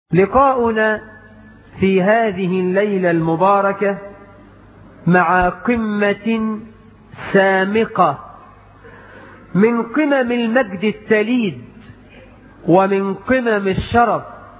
لقاؤنا في هذه الليلة المباركة مع قمة سامقة من قمم المجد التليد ومن قمم الشرف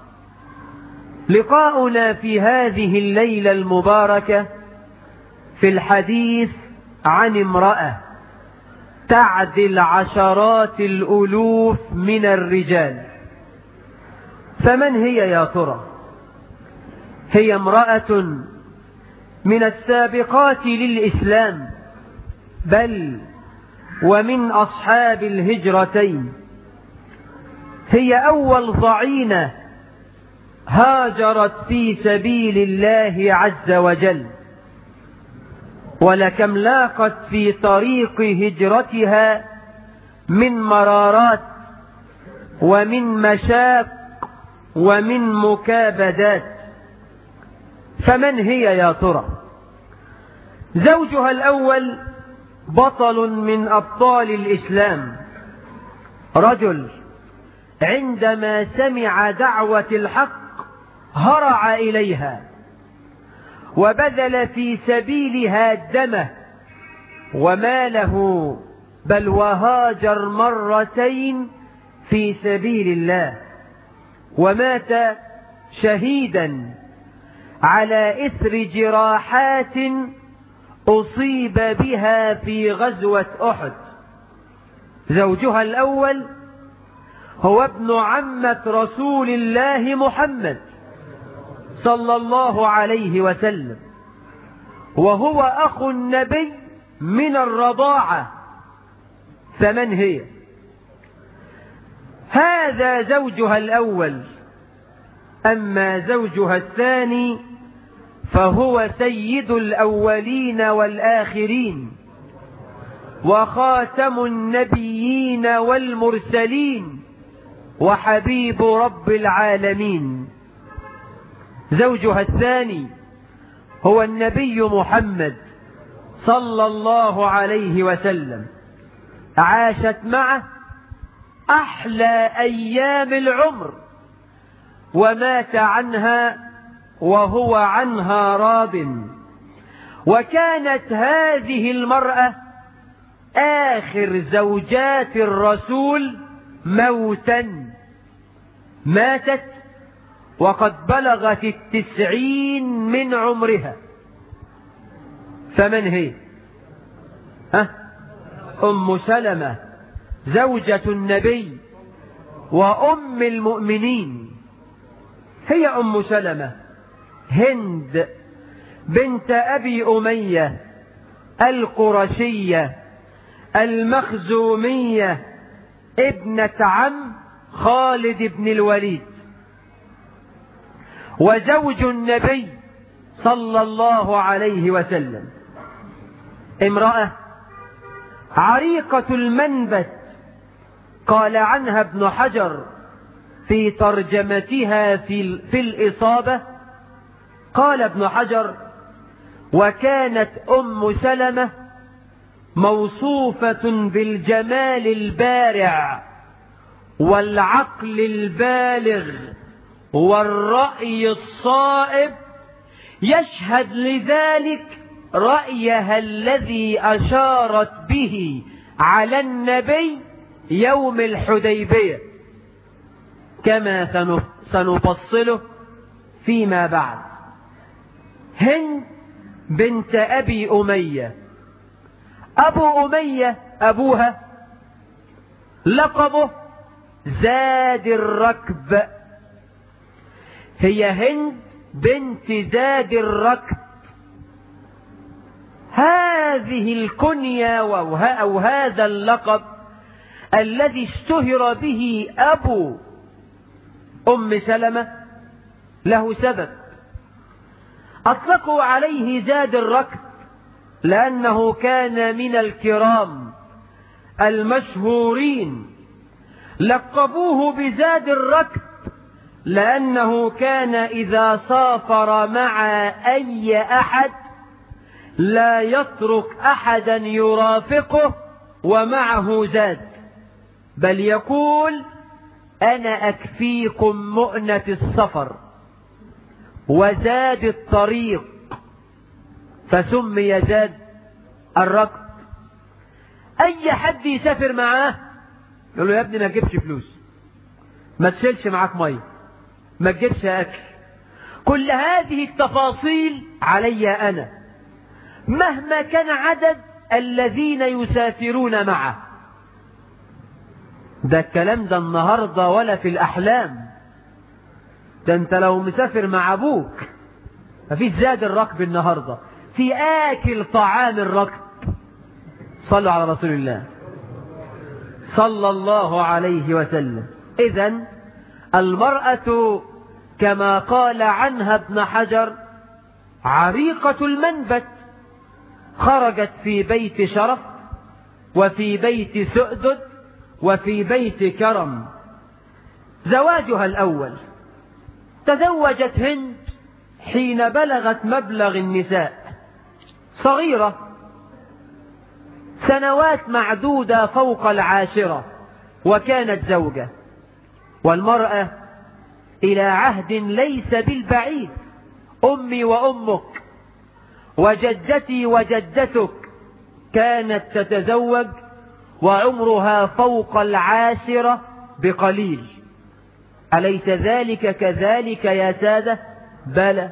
لقاؤنا في هذه الليلة المباركة في الحديث عن امرأة تعدل عشرات الألوف من الرجال فمن هي يا ترى هي امرأة من السابقات للإسلام بل ومن أصحاب الهجرتين هي أول ضعينة هاجرت في سبيل الله عز وجل ولكم لاقت في طريق هجرتها من مرارات ومن مشاق ومن مكابدات فمن هي يا ترى زوجها الأول بطل من أبطال الإسلام رجل عندما سمع دعوة الحق هرع إليها وبذل في سبيلها دمه وماله بل وهاجر مرتين في سبيل الله ومات شهيدا على إثر جراحات أصيب بها في غزوة أحد زوجها الأول هو ابن عمة رسول الله محمد صلى الله عليه وسلم وهو أخو النبي من الرضاعة فمن هي هذا زوجها الأول أما زوجها الثاني فهو سيد الأولين والآخرين وخاتم النبيين والمرسلين وحبيب رب العالمين زوجها الثاني هو النبي محمد صلى الله عليه وسلم عاشت معه أحلى أيام العمر ومات عنها وهو عنها راض وكانت هذه المرأة آخر زوجات الرسول موتا ماتت وقد بلغت التسعين من عمرها فمن هي ها أم سلمة زوجة النبي وأم المؤمنين هي أم سلمة هند بنت أبي أمية القرشية المخزومية ابنة عم خالد بن الوليد وزوج النبي صلى الله عليه وسلم امرأة عريقة المنبت قال عنها ابن حجر في ترجمتها في, في الإصابة قال ابن حجر وكانت أم سلمة موصوفة بالجمال البارع والعقل البالغ والرأي الصائب يشهد لذلك رأيها الذي أشارت به على النبي يوم الحديبية كما سنفصله فيما بعد هند بنت أبي أمية أبو أمية أبوها لقبه زاد الركب هي هند بنت زاد الركب هذه الكنية أو هذا اللقب الذي اشتهر به أبو أم سلمة له سبب أطلقوا عليه زاد الركب لأنه كان من الكرام المشهورين لقبوه بزاد الركب لأنه كان إذا سافر مع أي أحد لا يترك أحدا يرافقه ومعه زاد بل يقول أنا أكفيكم مؤنة السفر وزاد الطريق فسمي زاد الركب أي حد يسافر معاه يقول له يا ابني ما تجيبش فلوس ما تشيلش معاك مية ما تجيبش أكل كل هذه التفاصيل علي أنا مهما كان عدد الذين يسافرون معه ده الكلام ده النهاردة ولا في الأحلام ده انت لو مسافر مع ابوك مفيش زاد الركب النهاردة في آكل طعام الركب صلوا على رسول الله صلى الله عليه وسلم إذا المرأة كما قال عنها ابن حجر عريقة المنبت خرجت في بيت شرف وفي بيت سؤدد وفي بيت كرم زواجها الأول تزوجت هند حين بلغت مبلغ النساء صغيرة سنوات معدودة فوق العاشرة وكانت زوجة والمرأة إلى عهد ليس بالبعيد أمي وأمك وجدتي وجدتك كانت تتزوج وعمرها فوق العاشرة بقليل أليس ذلك كذلك يا سادة بلى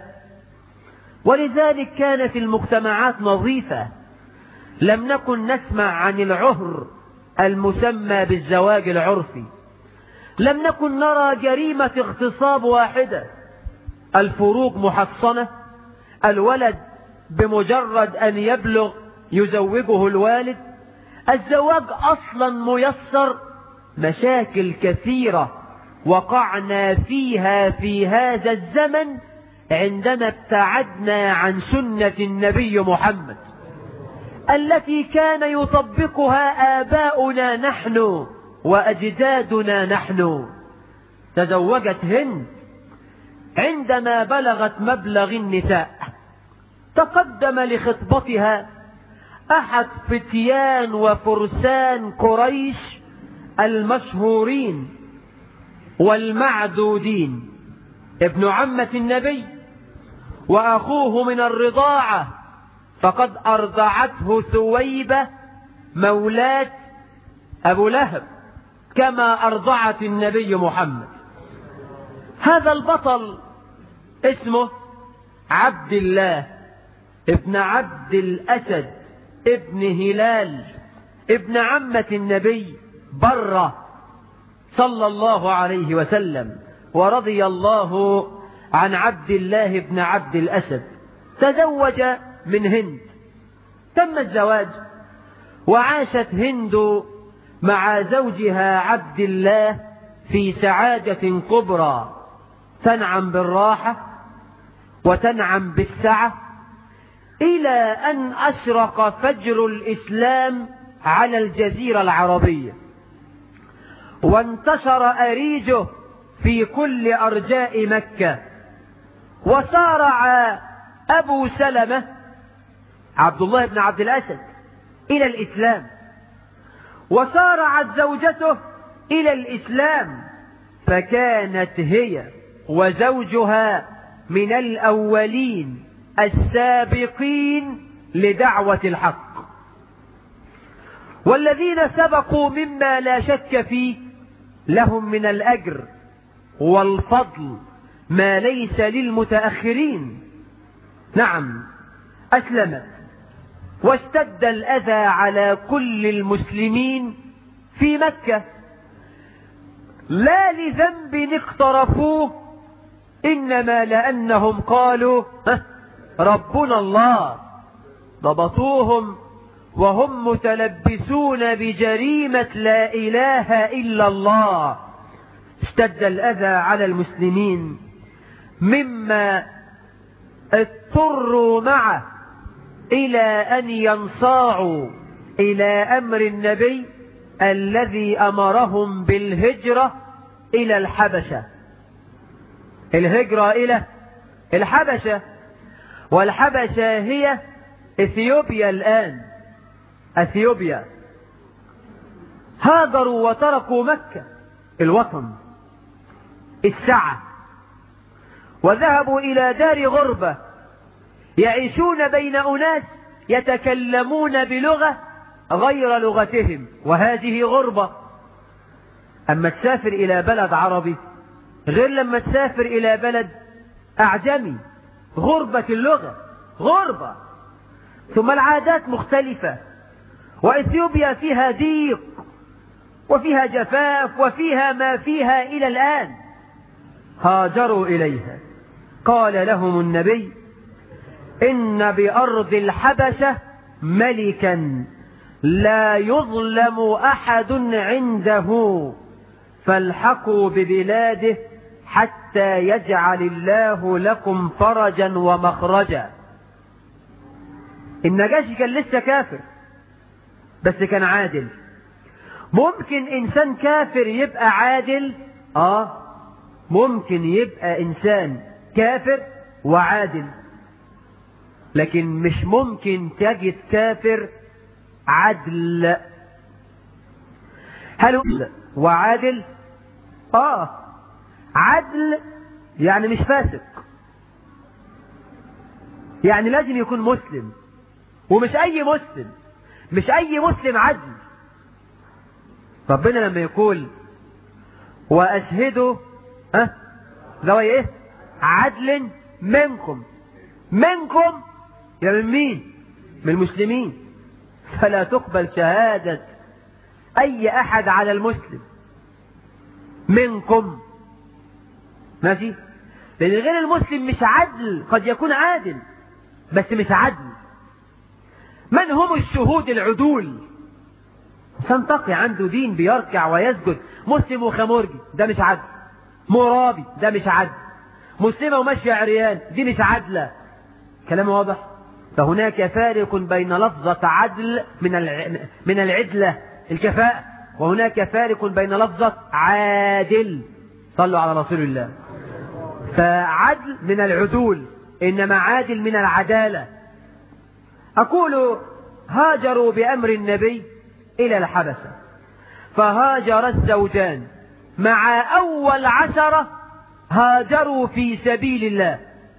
ولذلك كانت المجتمعات نظيفة لم نكن نسمع عن العهر المسمى بالزواج العرفي لم نكن نرى جريمة اغتصاب واحدة الفروق محصنة الولد بمجرد أن يبلغ يزوجه الوالد الزواج أصلا ميسر مشاكل كثيرة وقعنا فيها في هذا الزمن عندما ابتعدنا عن سنة النبي محمد التي كان يطبقها آباؤنا نحن وأجدادنا نحن تزوجت هند عندما بلغت مبلغ النساء تقدم لخطبتها أحد فتيان وفرسان قريش المشهورين والمعدودين ابن عمة النبي وأخوه من الرضاعة فقد أرضعته ثويبة مولاة أبو لهب كما أرضعت النبي محمد هذا البطل اسمه عبد الله ابن عبد الأسد ابن هلال ابن عمة النبي بره صلى الله عليه وسلم ورضي الله عن عبد الله بن عبد الأسد تزوج من هند تم الزواج وعاشت هند مع زوجها عبد الله في سعادة كبرى تنعم بالراحة وتنعم بالسعة إلى أن أشرق فجر الإسلام على الجزيرة العربية وانتشر أريجه في كل أرجاء مكة وسارع أبو سلمة عبد الله بن عبد الأسد إلى الإسلام وسارعت زوجته إلى الإسلام فكانت هي وزوجها من الأولين السابقين لدعوة الحق والذين سبقوا مما لا شك فيه لهم من الأجر والفضل ما ليس للمتأخرين نعم أسلمت واشتد الأذى على كل المسلمين في مكة لا لذنب اقترفوه إنما لأنهم قالوا ربنا الله ضبطوهم وهم متلبسون بجريمة لا إله إلا الله اشتد الأذى على المسلمين مما اضطروا معه إلى أن ينصاعوا إلى أمر النبي الذي أمرهم بالهجرة إلى الحبشة الهجرة إلى الحبشة والحبشة هي إثيوبيا الآن أثيوبيا هاجروا وتركوا مكة الوطن السعة وذهبوا إلى دار غربة يعيشون بين أناس يتكلمون بلغة غير لغتهم وهذه غربة أما تسافر إلى بلد عربي غير لما تسافر إلى بلد أعجمي غربة اللغة غربة ثم العادات مختلفة وإثيوبيا فيها ضيق وفيها جفاف وفيها ما فيها إلى الآن هاجروا إليها قال لهم النبي إن بأرض الحبشة ملكا لا يظلم أحد عنده فالحقوا ببلاده حتى يجعل الله لكم فرجا ومخرجا النجاشي كان لسه كافر بس كان عادل ممكن انسان كافر يبقى عادل اه ممكن يبقى انسان كافر وعادل لكن مش ممكن تجد كافر عدل هل وعادل اه عدل يعني مش فاسق يعني لازم يكون مسلم ومش اي مسلم مش اي مسلم عدل ربنا لما يقول واشهدوا ها ذوي ايه عدل منكم منكم يا من مين من المسلمين فلا تقبل شهادة اي احد على المسلم منكم ماشي لان غير المسلم مش عدل قد يكون عادل بس مش عدل من هم الشهود العدول انسان تقي عنده دين بيركع ويسجد مسلم وخمرجي ده مش عدل مرابي ده مش عدل مسلمة وماشية عريان دي مش عدلة كلام واضح فهناك فارق بين لفظة عدل من الع... من العدلة الكفاءة وهناك فارق بين لفظة عادل صلوا على رسول الله فعدل من العدول إنما عادل من العدالة أقول هاجروا بأمر النبي إلى الحبشة فهاجر الزوجان مع أول عشرة هاجروا في سبيل الله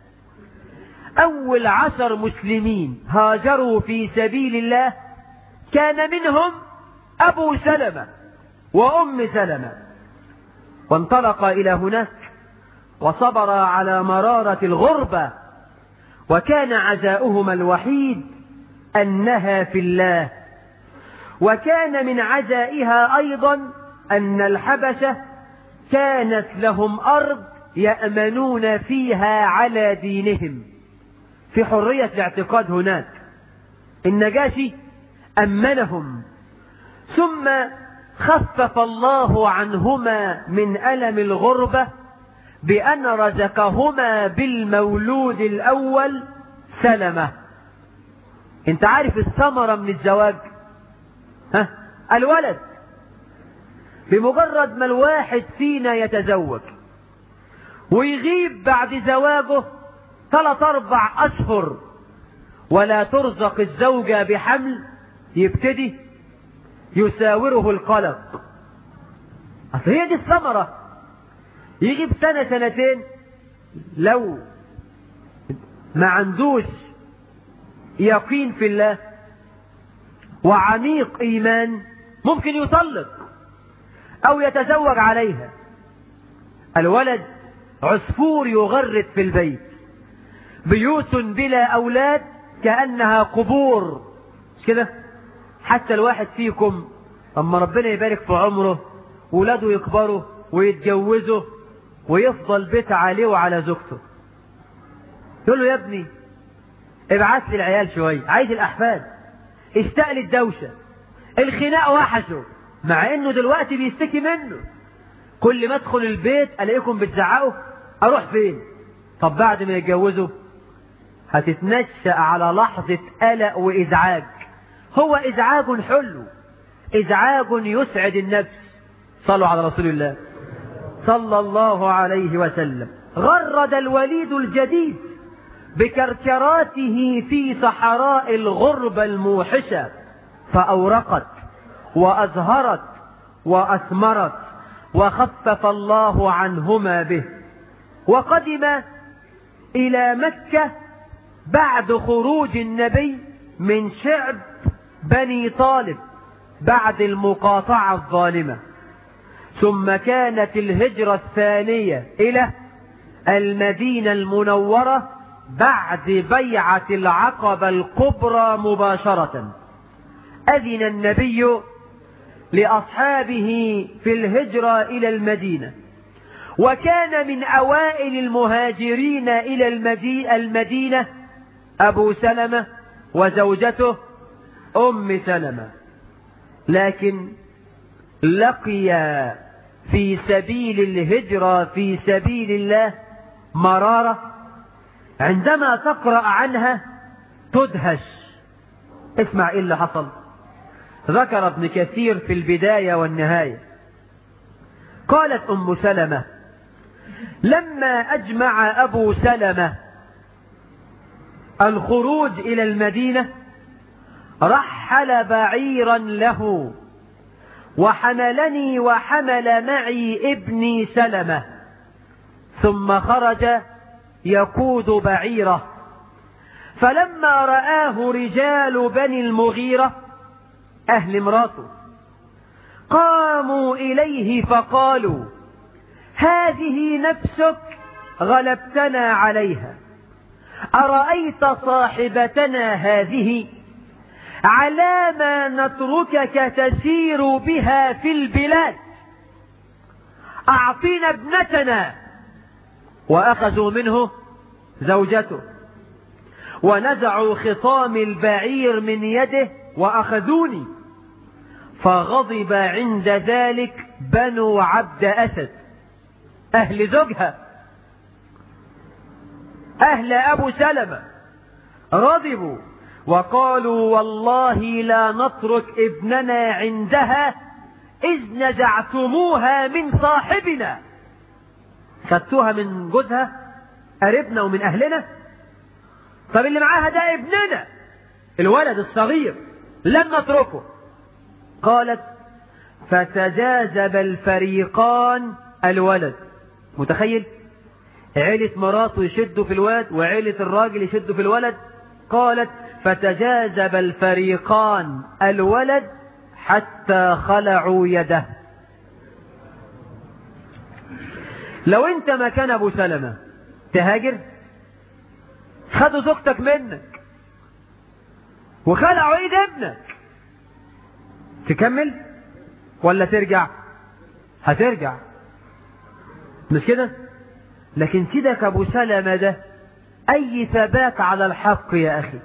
أول عشر مسلمين هاجروا في سبيل الله كان منهم أبو سلمة وأم سلمة وانطلق إلى هناك وصبر على مرارة الغربة وكان عزاؤهما الوحيد أنها في الله وكان من عزائها أيضا أن الحبشة كانت لهم أرض يأمنون فيها على دينهم في حرية الاعتقاد هناك النجاشي أمنهم ثم خفف الله عنهما من ألم الغربة بأن رزقهما بالمولود الأول سلمة انت عارف الثمرة من الزواج ها الولد بمجرد ما الواحد فينا يتزوج ويغيب بعد زواجه ثلاث اربع اشهر ولا ترزق الزوجة بحمل يبتدي يساوره القلق اصل هي دي الثمرة يجيب سنة سنتين لو ما عندوش يقين في الله وعميق ايمان ممكن يطلق او يتزوج عليها الولد عصفور يغرد في البيت بيوت بلا اولاد كانها قبور مش كده حتى الواحد فيكم اما ربنا يبارك في عمره ولاده يكبروا ويتجوزوا ويفضل بيت عليه وعلى زوجته يقول له يا ابني ابعت لي العيال شويه عايز الاحفاد اشتاق للدوشه الخناق وحشه مع انه دلوقتي بيشتكي منه كل ما ادخل البيت الاقيكم بتزعقوا اروح فين طب بعد ما يتجوزوا هتتنشأ على لحظة قلق وإزعاج هو إزعاج حلو إزعاج يسعد النفس صلوا على رسول الله صلى الله عليه وسلم غرد الوليد الجديد بكركراته في صحراء الغربة الموحشة فأورقت وأزهرت وأثمرت وخفف الله عنهما به وقدم إلى مكة بعد خروج النبي من شعب بني طالب بعد المقاطعة الظالمة ثم كانت الهجرة الثانية إلى المدينة المنورة بعد بيعة العقبة الكبرى مباشرة أذن النبي لأصحابه في الهجرة إلى المدينة وكان من أوائل المهاجرين إلى المدينة أبو سلمة وزوجته أم سلمة لكن لقي في سبيل الهجرة في سبيل الله مرارة عندما تقرأ عنها تدهش اسمع ايه اللي حصل ذكر ابن كثير في البداية والنهاية قالت أم سلمة لما أجمع أبو سلمة الخروج إلى المدينة رحل بعيرا له وحملني وحمل معي ابني سلمة ثم خرج يقود بعيره فلما رآه رجال بني المغيرة أهل امراته قاموا إليه فقالوا هذه نفسك غلبتنا عليها أرأيت صاحبتنا هذه على ما نتركك تسير بها في البلاد أعطينا ابنتنا وأخذوا منه زوجته ونزعوا خطام البعير من يده وأخذوني فغضب عند ذلك بنو عبد أسد أهل زوجها أهل أبو سلمة غضبوا وقالوا والله لا نترك ابننا عندها إذ نزعتموها من صاحبنا خدتوها من جوزها قريبنا ومن أهلنا طب اللي معاها ده ابننا الولد الصغير لن نتركه قالت فتجاذب الفريقان الولد متخيل عيلة مراته يشدوا في الولد وعيلة الراجل يشدوا في الولد قالت فتجاذب الفريقان الولد حتى خلعوا يده لو انت مكان ابو سلمة تهاجر خدوا زوجتك منك وخلعوا ايد ابنك تكمل ولا ترجع هترجع مش كده لكن سيدك ابو سلمة ده اي ثبات على الحق يا اخي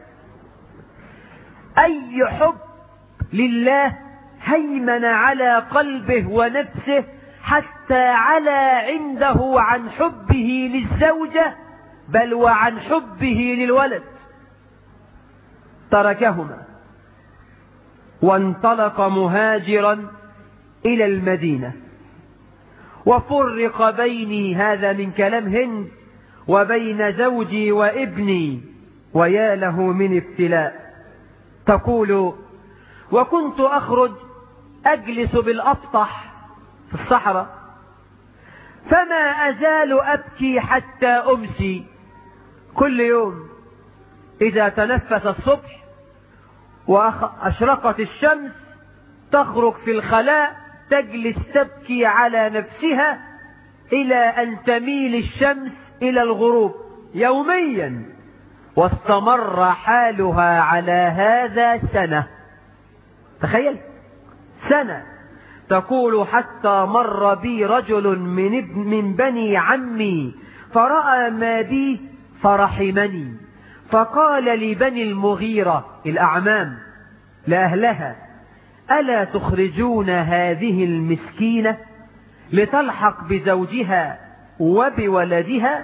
اي حب لله هيمن على قلبه ونفسه حتى علا عنده عن حبه للزوجة بل وعن حبه للولد تركهما وانطلق مهاجرا إلى المدينة وفرق بيني هذا من كلام هند وبين زوجي وابني ويا له من ابتلاء تقول وكنت أخرج أجلس بالأبطح في الصحراء فما أزال أبكي حتى أمسي كل يوم إذا تنفس الصبح وأشرقت الشمس تخرج في الخلاء تجلس تبكي على نفسها إلى أن تميل الشمس إلى الغروب يوميا واستمر حالها على هذا سنة تخيل سنة تقول حتى مر بي رجل من, ابن من بني عمي فرأى ما بي فرحمني فقال لبني المغيرة الأعمام لأهلها ألا تخرجون هذه المسكينة لتلحق بزوجها وبولدها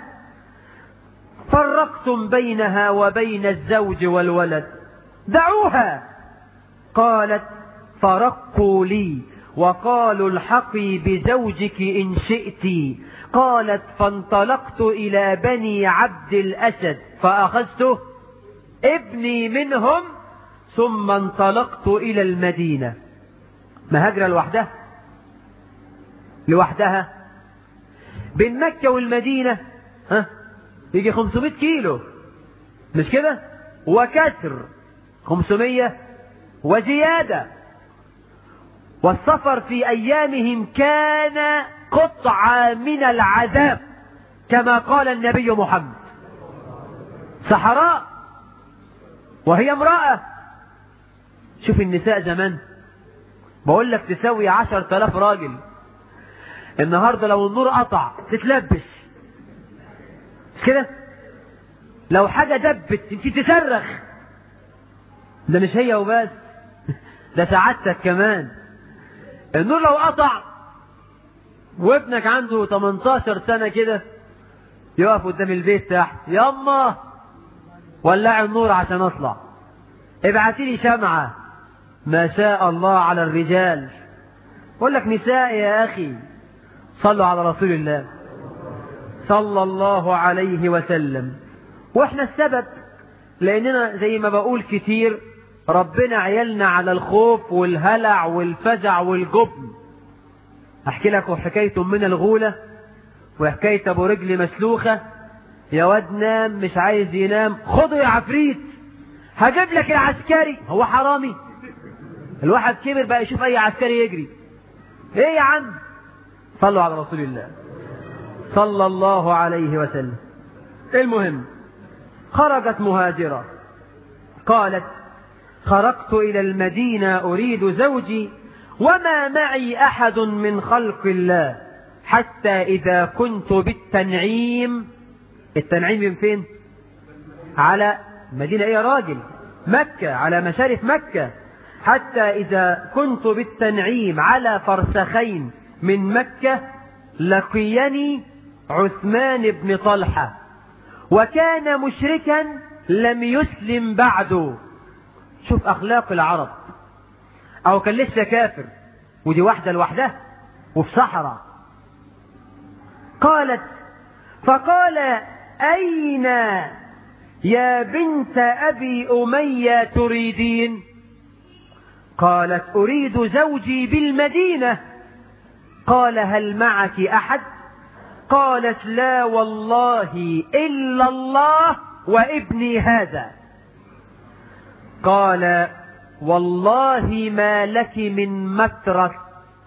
فرقتم بينها وبين الزوج والولد دعوها قالت فرقوا لي وقالوا الحقي بزوجك إن شئت قالت فانطلقت إلى بني عبد الأسد فأخذت ابني منهم ثم انطلقت إلى المدينة مهاجرة لوحدها لوحدها بين مكة والمدينة ها يجي 500 كيلو مش كده وكسر 500 وزيادة والسفر في أيامهم كان قطعة من العذاب كما قال النبي محمد صحراء وهي امرأة شوف النساء زمان بقول لك تساوي عشر تلاف راجل النهاردة لو النور قطع تتلبس كده لو حاجة دبت انت تصرخ ده مش هي وبس ده سعادتك كمان النور لو قطع وابنك عنده 18 سنة كده يقف قدام البيت تحت ياما ولع النور عشان اطلع ابعتي لي شمعة ما شاء الله على الرجال بقول لك نساء يا اخي صلوا على رسول الله صلى الله عليه وسلم واحنا السبب لاننا زي ما بقول كتير ربنا عيالنا على الخوف والهلع والفزع والجبن احكي لكم حكاية من الغولة وحكاية ابو رجل مسلوخة يا واد نام مش عايز ينام خده يا عفريت هجيب لك العسكري هو حرامي الواحد كبر بقى يشوف اي عسكري يجري ايه يا عم صلوا على رسول الله صلى الله عليه وسلم المهم خرجت مهاجرة قالت خرجت إلى المدينة أريد زوجي وما معي أحد من خلق الله حتى إذا كنت بالتنعيم التنعيم من فين على مدينة إيه يا راجل مكة على مشارف مكة حتى إذا كنت بالتنعيم على فرسخين من مكة لقيني عثمان بن طلحة وكان مشركا لم يسلم بعد شوف أخلاق العرب أو كان لسه كافر ودي واحدة لوحدها وفي صحراء قالت فقال أين يا بنت أبي أمية تريدين قالت أريد زوجي بالمدينة قال هل معك أحد قالت لا والله إلا الله وابني هذا قال والله ما لك من مترك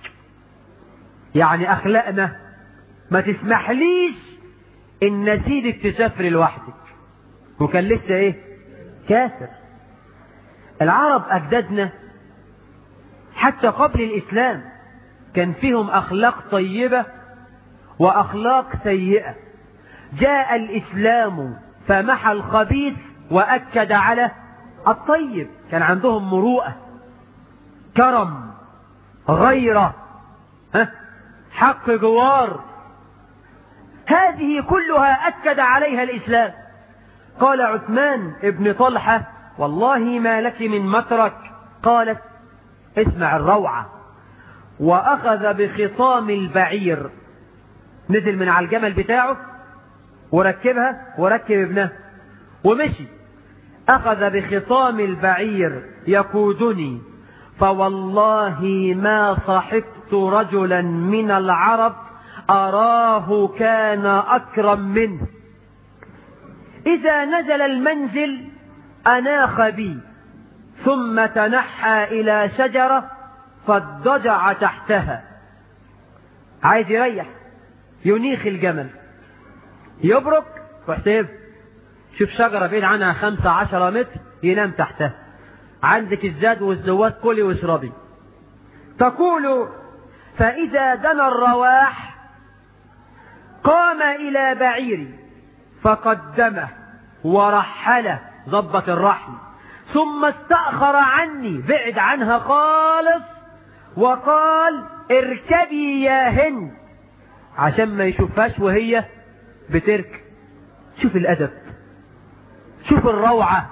يعني أخلقنا ما تسمحليش إن نسيبك تسافري لوحدك وكان لسه إيه كافر العرب أجدادنا حتى قبل الإسلام كان فيهم أخلاق طيبة وأخلاق سيئة جاء الإسلام فمحى الخبيث وأكد على الطيب كان عندهم مروءة كرم غيرة ها؟ حق جوار هذه كلها أكد عليها الإسلام قال عثمان ابن طلحة والله ما لك من مترك قالت اسمع الروعة وأخذ بخطام البعير نزل من على الجمل بتاعه وركبها وركب ابنه ومشي أخذ بخطام البعير يقودني فوالله ما صحبت رجلا من العرب أراه كان أكرم منه إذا نزل المنزل أناخ بي ثم تنحى إلى شجرة فاضطجع تحتها عايز يريح ينيخ الجمل يبرك واحتيب شوف شجرة بعيد عنها خمسة عشرة متر ينام تحتها عندك الزاد والزوات كلي واشربي تقول فإذا دنا الرواح قام إلى بعيري فقدمه ورحله ضبط الرحل ثم استأخر عني بعد عنها خالص وقال اركبي يا هند عشان ما يشوفهاش وهي بتركب شوف الأدب شوف الروعة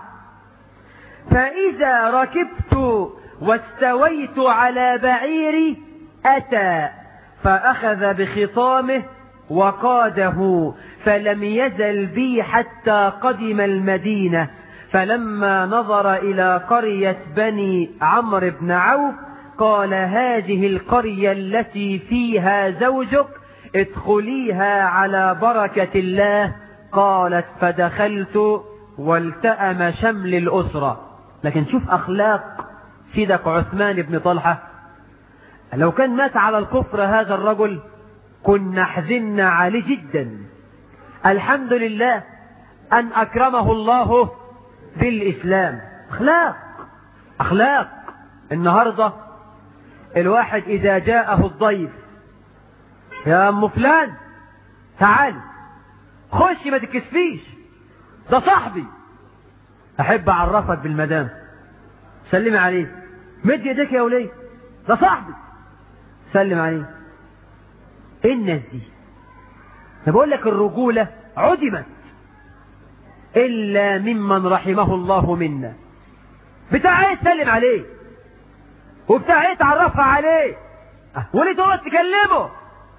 فإذا ركبت واستويت على بعيري أتى فأخذ بخطامه وقاده فلم يزل بي حتى قدم المدينة فلما نظر إلى قرية بني عمرو بن عوف قال هذه القرية التي فيها زوجك ادخليها على بركة الله قالت فدخلت والتأم شمل الأسرة لكن شوف أخلاق سيدك عثمان بن طلحة لو كان مات على الكفر هذا الرجل كنا حزنا عليه جدا الحمد لله أن أكرمه الله بالإسلام أخلاق أخلاق النهاردة الواحد إذا جاءه الضيف يا أم فلان تعال خش ما تكسفيش ده صاحبي أحب أعرفك بالمدام سلم عليه مد يديك يا ولي ده صاحبي سلم عليه ايه الناس دي انا بقول لك الرجولة عدمت إلا ممن رحمه الله منا بتاع ايه تسلم عليه وبتاع ايه تعرفها عليه وليه تقعد تكلمه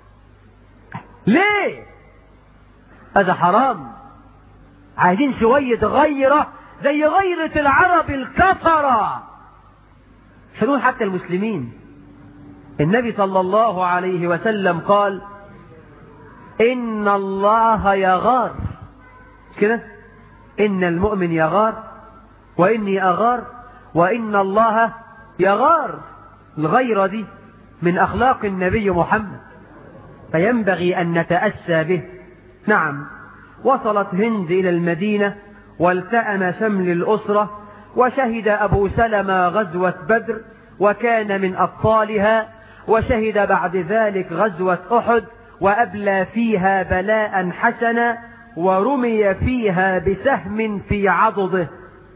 ليه هذا حرام عايزين شوية غيرة زي غيرة العرب الكفرة شنو حتى المسلمين النبي صلى الله عليه وسلم قال إن الله يغار كده إن المؤمن يغار وإني أغار وإن الله يغار الغيرة دي من أخلاق النبي محمد فينبغي أن نتأسى به نعم وصلت هند إلى المدينة والتأم شمل الأسرة وشهد أبو سلمة غزوة بدر وكان من أبطالها وشهد بعد ذلك غزوة أحد وأبلى فيها بلاء حسنا ورمي فيها بسهم في عضده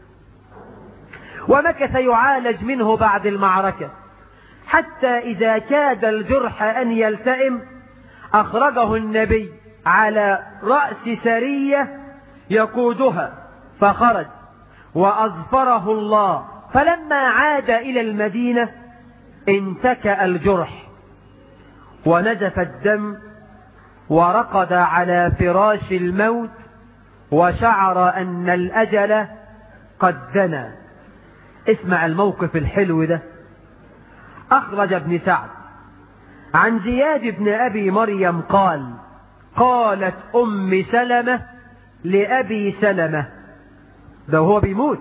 ومكث يعالج منه بعد المعركة حتى إذا كاد الجرح أن يلتئم أخرجه النبي على رأس سرية يقودها فخرج وأظفره الله فلما عاد إلى المدينة انتكأ الجرح ونزف الدم ورقد على فراش الموت وشعر أن الأجل قد دنا اسمع الموقف الحلو ده أخرج ابن سعد عن زياد بن أبي مريم قال قالت أم سلمة لأبي سلمة ده هو بيموت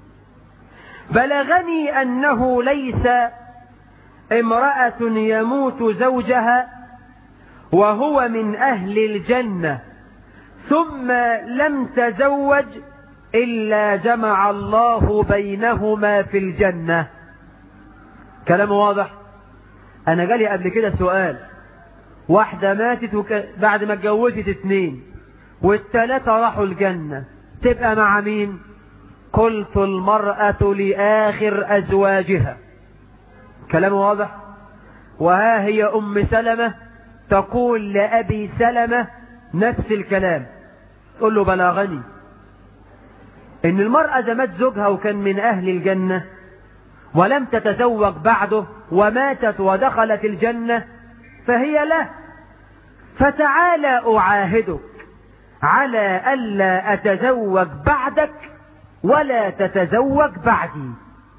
بلغني أنه ليس امرأة يموت زوجها وهو من أهل الجنة ثم لم تزوج إلا جمع الله بينهما في الجنة كلام واضح أنا جالي قبل كده سؤال واحدة ماتت وك... بعد ما اتجوزت اتنين والتلاتة راحوا الجنة تبقى مع مين قلت المرأة لآخر أزواجها كلام واضح وها هي أم سلمة تقول لأبي سلمة نفس الكلام تقول له بلغني إن المرأة إذا مات زوجها وكان من أهل الجنة ولم تتزوج بعده وماتت ودخلت الجنة فهي له فتعالى أعاهدك على ألا أتزوج بعدك ولا تتزوج بعدي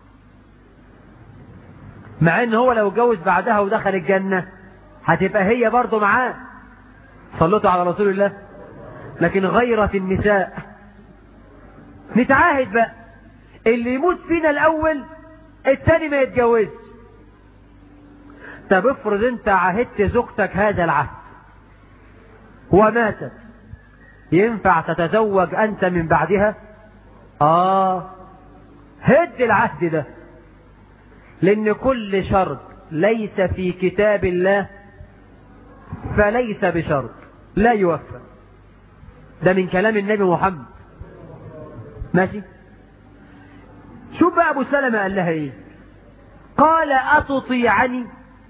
مع ان هو لو اتجوز بعدها ودخل الجنة هتبقى هي برضه معاه صلتوا على رسول الله لكن غيرة النساء نتعاهد بقى اللي يموت فينا الاول التاني ما يتجوزش طب افرض انت عاهدت زوجتك هذا العهد وماتت ينفع تتزوج انت من بعدها اه هد العهد ده لان كل شرط ليس في كتاب الله فليس بشرط لا يوفى ده من كلام النبي محمد ماشي شوف بقى ابو سلمة قال لها ايه قال اتطيعني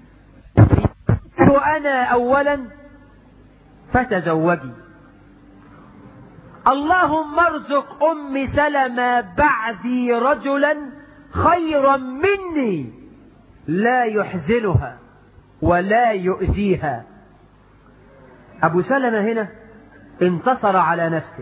انا اولا فتزوجي اللهم ارزق ام سلمة بعدي رجلا خيرا مني لا يحزنها ولا يؤذيها ابو سلمة هنا انتصر على نفسه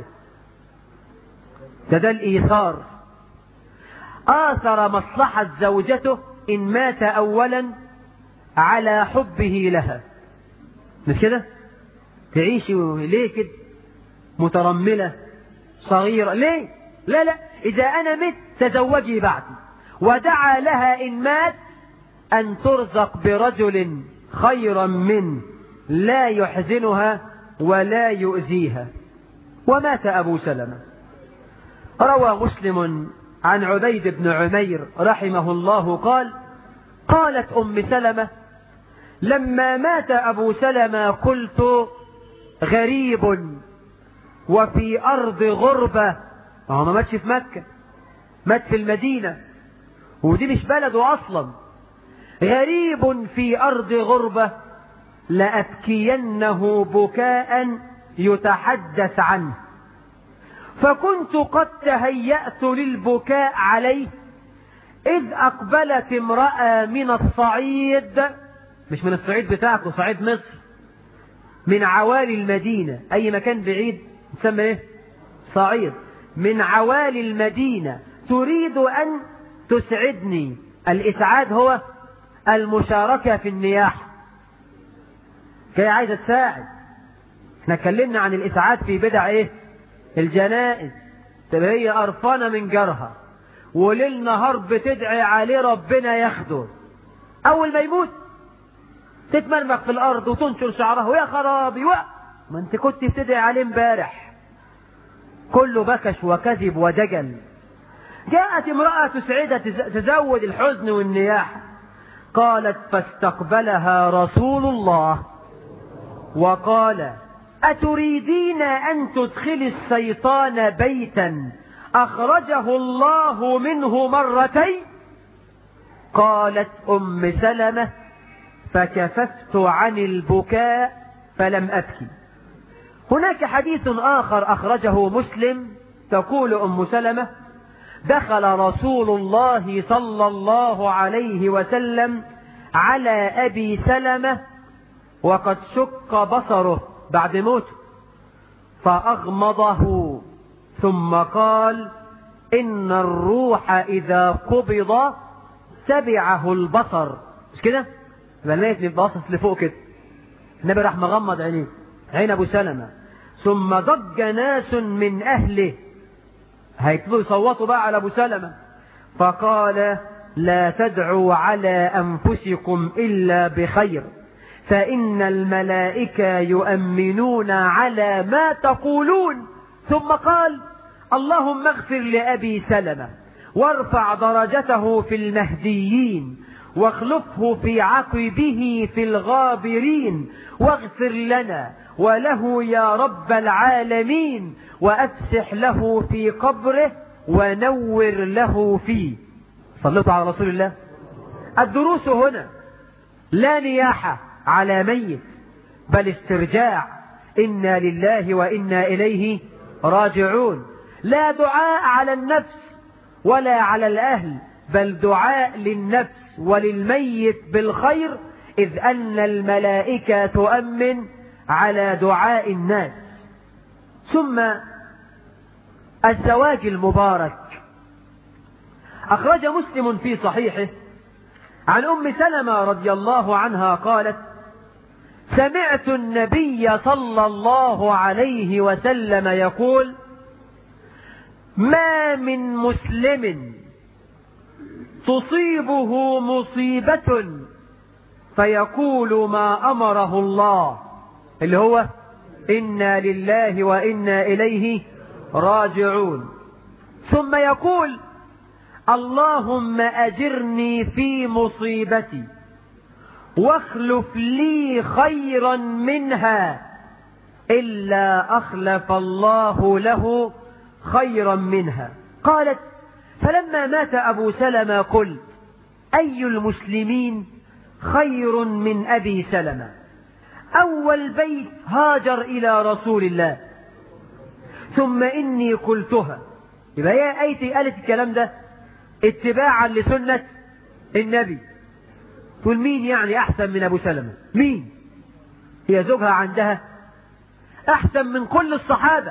ده ده الايثار آثر مصلحة زوجته إن مات أولا على حبه لها مش كده تعيشي ليه كده مترملة صغيرة ليه لا لا إذا أنا مت تزوجي بعدي ودعا لها إن مات أن ترزق برجل خيرا منه لا يحزنها ولا يؤذيها ومات أبو سلمة روى مسلم عن عبيد بن عمير رحمه الله قال قالت أم سلمة لما مات أبو سلمة قلت غريب وفي أرض غربة هو ما ماتش في مكة مات في المدينة ودي مش بلده أصلا غريب في أرض غربة لأبكينه بكاء يتحدث عنه فكنت قد تهيأت للبكاء عليه إذ أقبلت امرأة من الصعيد مش من الصعيد بتاعكم صعيد مصر من عوالي المدينة أي مكان بعيد تسمى إيه؟ صعيد من عوالي المدينة تريد أن تسعدني الإسعاد هو المشاركة في النياحة جاي عايزة تساعد احنا اتكلمنا عن الإسعاد في بدع إيه الجنائز تبقى هي قرفانة من جرها وليل نهار بتدعي عليه ربنا ياخده أول ما يموت تتمرمغ في الأرض وتنشر شعرها ويا خرابي و... ما أنت كنت بتدعي عليه امبارح كله بكش وكذب ودجل جاءت امرأة تسعدها تزود الحزن والنياحة قالت فاستقبلها رسول الله وقال أتريدين أن تدخلي الشيطان بيتا أخرجه الله منه مرتين قالت أم سلمة فكففت عن البكاء فلم أبكي هناك حديث آخر أخرجه مسلم تقول أم سلمة دخل رسول الله صلى الله عليه وسلم على أبي سلمة وقد شق بصره بعد موته فأغمضه ثم قال إن الروح إذا قبض تبعه البصر مش كده؟ يبقى الميت باصص لفوق كده النبي راح مغمض عينيه عين أبو سلمة ثم ضج ناس من أهله هيكتبوا يصوتوا بقى على أبو سلمة فقال لا تدعوا على أنفسكم إلا بخير فإن الملائكة يؤمنون على ما تقولون ثم قال اللهم اغفر لأبي سلمة وارفع درجته في المهديين واخلفه في عقبه في الغابرين واغفر لنا وله يا رب العالمين وأفسح له في قبره ونور له فيه صليتوا على رسول الله الدروس هنا لا نياحة على ميت بل استرجاع إنا لله وإنا إليه راجعون لا دعاء على النفس ولا على الأهل بل دعاء للنفس وللميت بالخير إذ أن الملائكة تؤمن على دعاء الناس ثم الزواج المبارك أخرج مسلم في صحيحه عن أم سلمة رضي الله عنها قالت سمعت النبي صلى الله عليه وسلم يقول ما من مسلم تصيبه مصيبة فيقول ما أمره الله اللي هو إنا لله وإنا إليه راجعون ثم يقول اللهم أجرني في مصيبتي واخلف لي خيرا منها إلا أخلف الله له خيرا منها قالت فلما مات أبو سلمة قلت أي المسلمين خير من أبي سلمة أول بيت هاجر إلى رسول الله ثم إني قلتها يبقى هي أيتي قالت الكلام ده اتباعا لسنة النبي تقول مين يعني أحسن من أبو سلمة مين هي زوجها عندها أحسن من كل الصحابة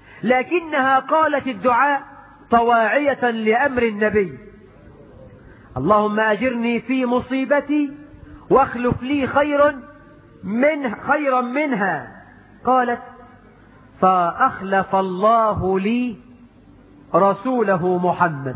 لكنها قالت الدعاء طواعية لأمر النبي اللهم أجرني في مصيبتي واخلف لي خير من خيرا منها قالت فأخلف الله لي رسوله محمد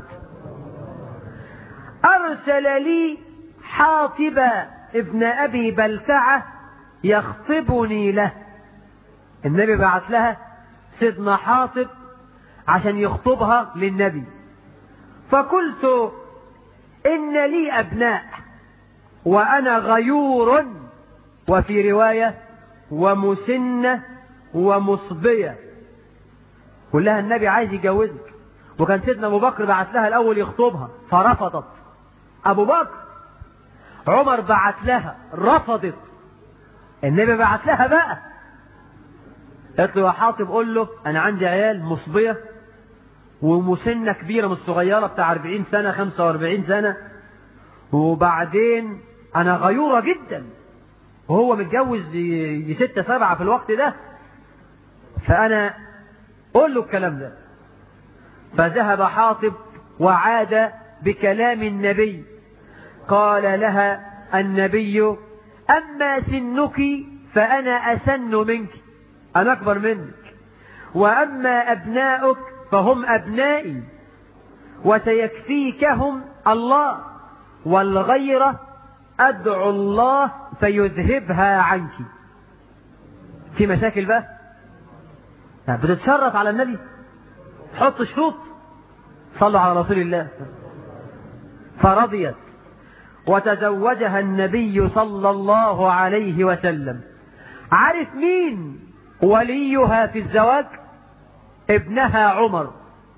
أرسل لي حاطب ابن أبي بلتعة يخطبني له النبي بعت لها سيدنا حاطب عشان يخطبها للنبي فقلت إن لي أبناء وأنا غيور وفي رواية ومسنة ومصبية كلها النبي عايز يجوزك وكان سيدنا أبو بكر بعت لها الأول يخطبها فرفضت أبو بكر عمر بعت لها رفضت النبي بعت لها بقى قالت له يا حاطب قول له أنا عندي عيال مصبية ومسنة كبيرة مش صغيرة بتاع 40 سنة 45 سنة وبعدين أنا غيورة جدا وهو متجوز ي- ستة سبعة في الوقت ده فأنا قول له الكلام ده فذهب حاطب وعاد بكلام النبي قال لها النبي أما سنك فأنا أسن منك أنا أكبر منك وأما أبناؤك فهم أبنائي وسيكفيكهم الله والغيرة أدعو الله فيذهبها عنك في مشاكل بقى يعني بتتشرف على النبي تحط شروط صلوا على رسول الله فرضيت وتزوجها النبي صلى الله عليه وسلم عارف مين وليها في الزواج ابنها عمر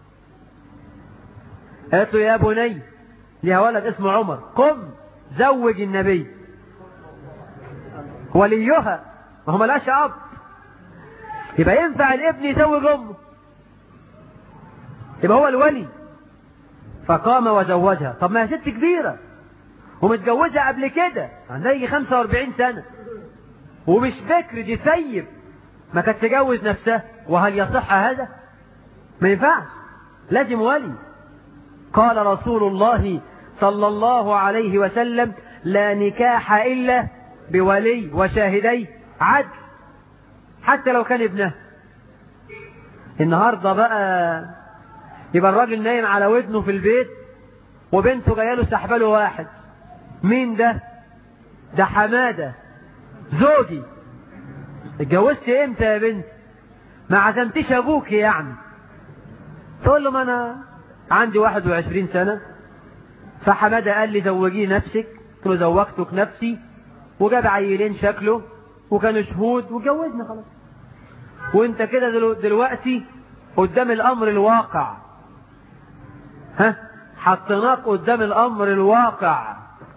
قالت له يا بني لها ولد اسمه عمر قم زوج النبي وليها ما هو ملهاش اب يبقى ينفع الابن يزوج امه يبقى هو الولي فقام وزوجها طب ما هي ست كبيره ومتجوزه قبل كده عندها يجي 45 سنه ومش بكر دي سيب ما كانت تجوز نفسها وهل يصح هذا ما ينفعش لازم ولي قال رسول الله صلى الله عليه وسلم لا نكاح إلا بولي وشاهدي عدل حتى لو كان ابنه النهارده بقى يبقى الراجل نايم على ودنه في البيت وبنته جايه له سحبه له واحد مين ده ده حماده زوجي اتجوزت امتى يا بنت ما عزمتش ابوك يعني تقول له ما انا عندي 21 سنه فحماده قال لي زوجيه نفسك قلت له زوجتك نفسي وجاب عيلين شكله وكانوا شهود واتجوزنا خلاص وانت كده دلو- دلوقتي قدام الامر الواقع ها حطيناك قدام الامر الواقع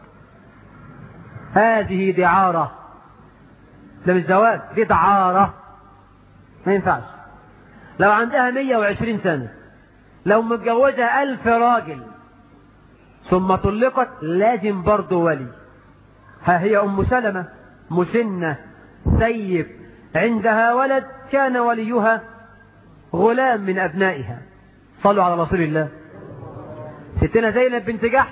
هذه دعارة ده مش زواج دي دعارة ما ينفعش لو عندها 120 سنة لو متجوزة ألف راجل ثم طلقت لازم برضه ولي ها هي أم سلمة مسنة سيب عندها ولد كان وليها غلام من أبنائها صلوا على رسول الله ستنا زينب بنت جحش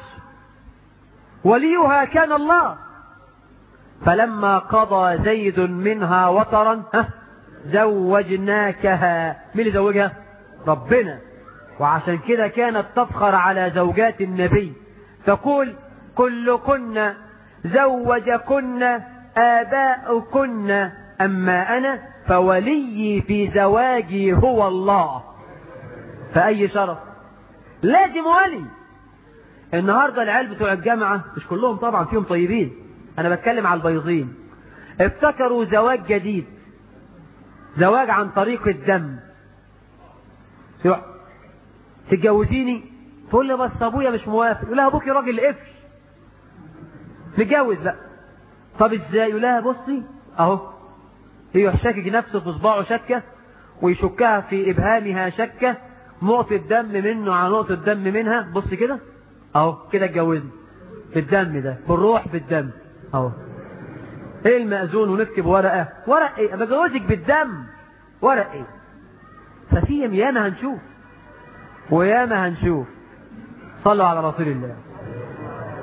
وليها كان الله فلما قضى زيد منها وطرا ها زوجناكها مين اللي زوجها ربنا وعشان كده كانت تفخر على زوجات النبي تقول كلكن زوجكن آباؤكن أما أنا فولي في زواجي هو الله فأي شرف لازم ولي النهارده العيال بتوع الجامعة مش كلهم طبعا فيهم طيبين أنا بتكلم على البيضين ابتكروا زواج جديد زواج عن طريق الدم يروح تتجوزيني تقول لي بس ابويا مش موافق يقول لها ابوكي راجل قفل نتجوز بقى طب ازاي يقول لها بصي اهو هي شاكك نفسه في صباعه شكه ويشكها في ابهامها شكه نقطة دم منه على نقطة دم منها بص كده اهو كده اتجوزني بالدم ده بالروح بالدم اهو ايه المأذون ونكتب ورقة ورق ايه بجوزك بالدم ورق ايه ففي ياما هنشوف وياما هنشوف صلوا على رسول الله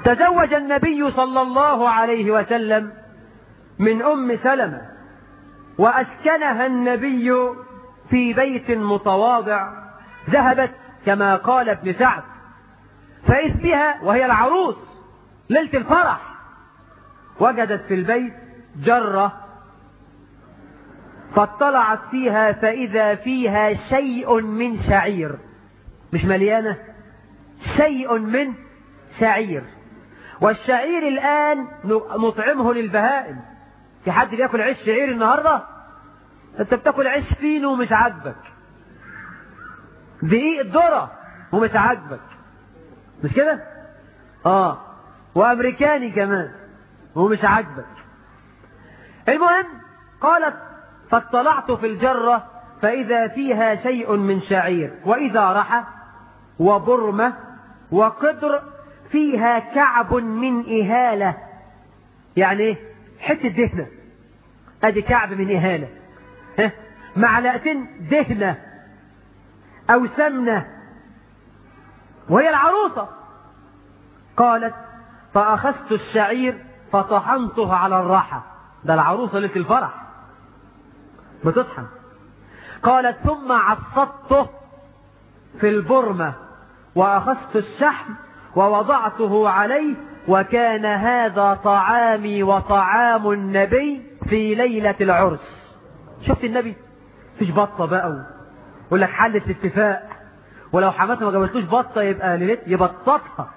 تزوج النبي صلى الله عليه وسلم من أم سلمة وأسكنها النبي في بيت متواضع ذهبت كما قال ابن سعد فإذ بها وهي العروس ليلة الفرح وجدت في البيت جرة فاطلعت فيها فإذا فيها شيء من شعير مش مليانة شيء من شعير والشعير الآن نطعمه للبهائم في حد بياكل عيش شعير النهاردة انت بتاكل عيش فينو ومش عاجبك دقيق ذرة ومش عاجبك مش كده اه وامريكاني كمان ومش عاجبك المهم قالت فاطلعت في الجرة فإذا فيها شيء من شعير وإذا رحى وبرمة وقدر فيها كعب من إهالة يعني ايه حتة دهنة ادي كعب من إهالة ها معلقتين دهنة أو سمنة وهي العروسة قالت فأخذت الشعير فطحنته على الراحة ده العروسة اللي في الفرح بتطحن قالت ثم عصبته في البرمة وأخذت الشحم ووضعته عليه وكان هذا طعامي وطعام النبي في ليلة العرس شفت النبي فيش بطة بقى يقول لك حلة الاتفاق ولو حماتها ما جابتلوش بطة يبقى ليلت يبططها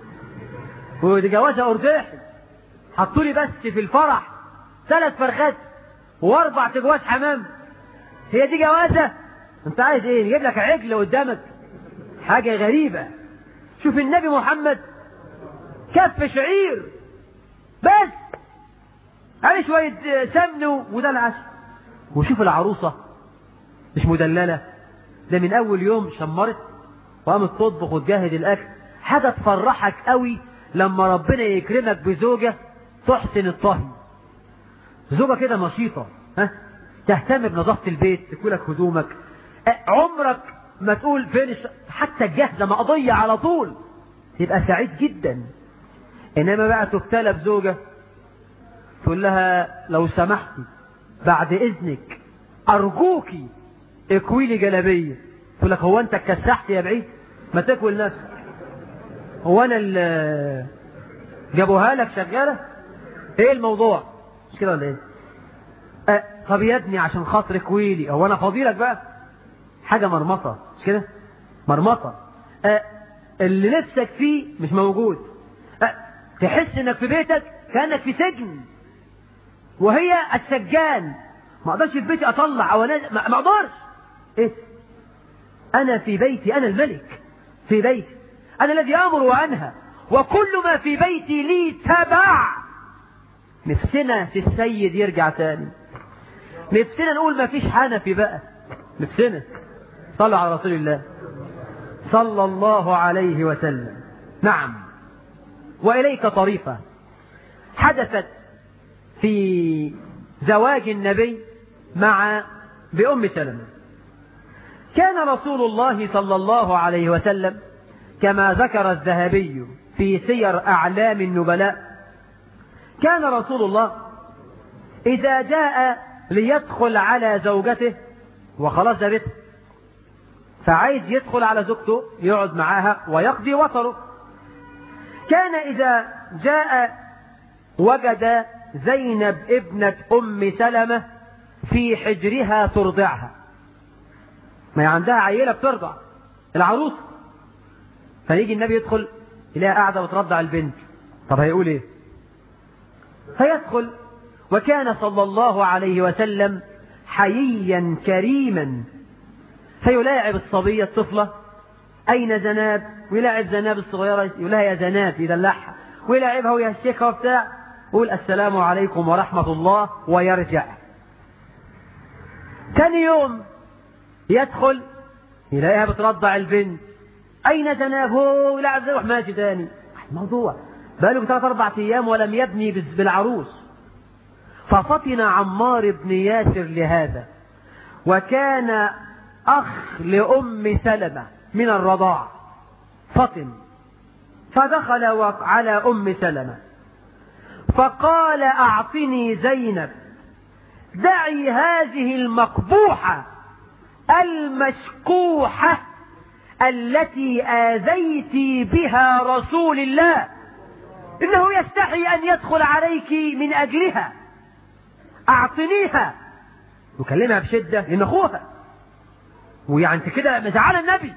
ودي جوازة أرداحي حطوا لي بس في الفرح ثلاث فرخات واربع تجواز حمام هي دي جوازة انت عايز ايه يجيب لك عجل قدامك حاجة غريبة شوف النبي محمد كف شعير بس عليه شوية سمن وده العسل وشوف العروسة مش مدللة ده من أول يوم شمرت وقامت تطبخ وتجهز الأكل حاجة تفرحك قوي لما ربنا يكرمك بزوجة تحسن الطهي زوجة كده نشيطة ها تهتم بنظافة البيت تكولك هدومك عمرك ما تقول فين حتى الجهزة مقضية على طول تبقى سعيد جدا إنما بقى تبتلى بزوجة تقول لها لو سمحتي بعد إذنك أرجوكي اكوي لي جلابية تقول لك هو أنت اتكسحت يا بعيد ما تكوي لنفسك هو أنا اللي جابوها لك شغالة إيه الموضوع مش كده ولا إيه أه طب يا ابني عشان خاطر كويلي هو أنا فضيلك بقى حاجة مرمطة مش كده مرمطة أه اللي نفسك فيه مش موجود أه تحس انك في بيتك كانك في سجن وهي السجان ما اقدرش في بيتي اطلع او انزل ما ما اقدرش ايه انا في بيتي انا الملك في بيتي انا الذي امر وانهى وكل ما في بيتي لي تبع نفسنا في السيد يرجع تاني نفسنا نقول ما فيش حنفي بقى نفسنا صلى على رسول الله صلى الله عليه وسلم نعم وإليك طريقة حدثت في زواج النبي مع بأم سلمة كان رسول الله صلى الله عليه وسلم كما ذكر الذهبي في سير أعلام النبلاء كان رسول الله إذا جاء ليدخل على زوجته وخلاص ده بيته فعايز يدخل على زوجته يقعد معاها ويقضي وطره كان إذا جاء وجد زينب ابنة أم سلمة في حجرها ترضعها ما هي عندها عيلة بترضع العروس فيجي النبي يدخل يلاقيها قاعدة بترضع البنت طب هيقول ايه فيدخل وكان صلى الله عليه وسلم حييا كريما فيلاعب الصبية الطفلة أين زناب ويلاعب زناب الصغيرة يقول لها يا زناب يدلعها ويلاعبها ويهشكها وبتاع ويقول السلام عليكم ورحمة الله ويرجع ثاني يوم يدخل يلاقيها بترضع البنت أين زناب هو يلعب يروح ماشي تاني الموضوع بقاله ثلاث أربع أيام ولم يبني بالعروس ففطن عمار بن ياسر لهذا وكان أخ لأم سلمة من الرضاع فطن فدخل على أم سلمة فقال أعطني زينب دعي هذه المقبوحة المشكوحة التي آذيت بها رسول الله إنه يستحي أن يدخل عليك من أجلها أعطنيها يكلمها بشدة لأن أخوها ويعني انت كده مزعل النبي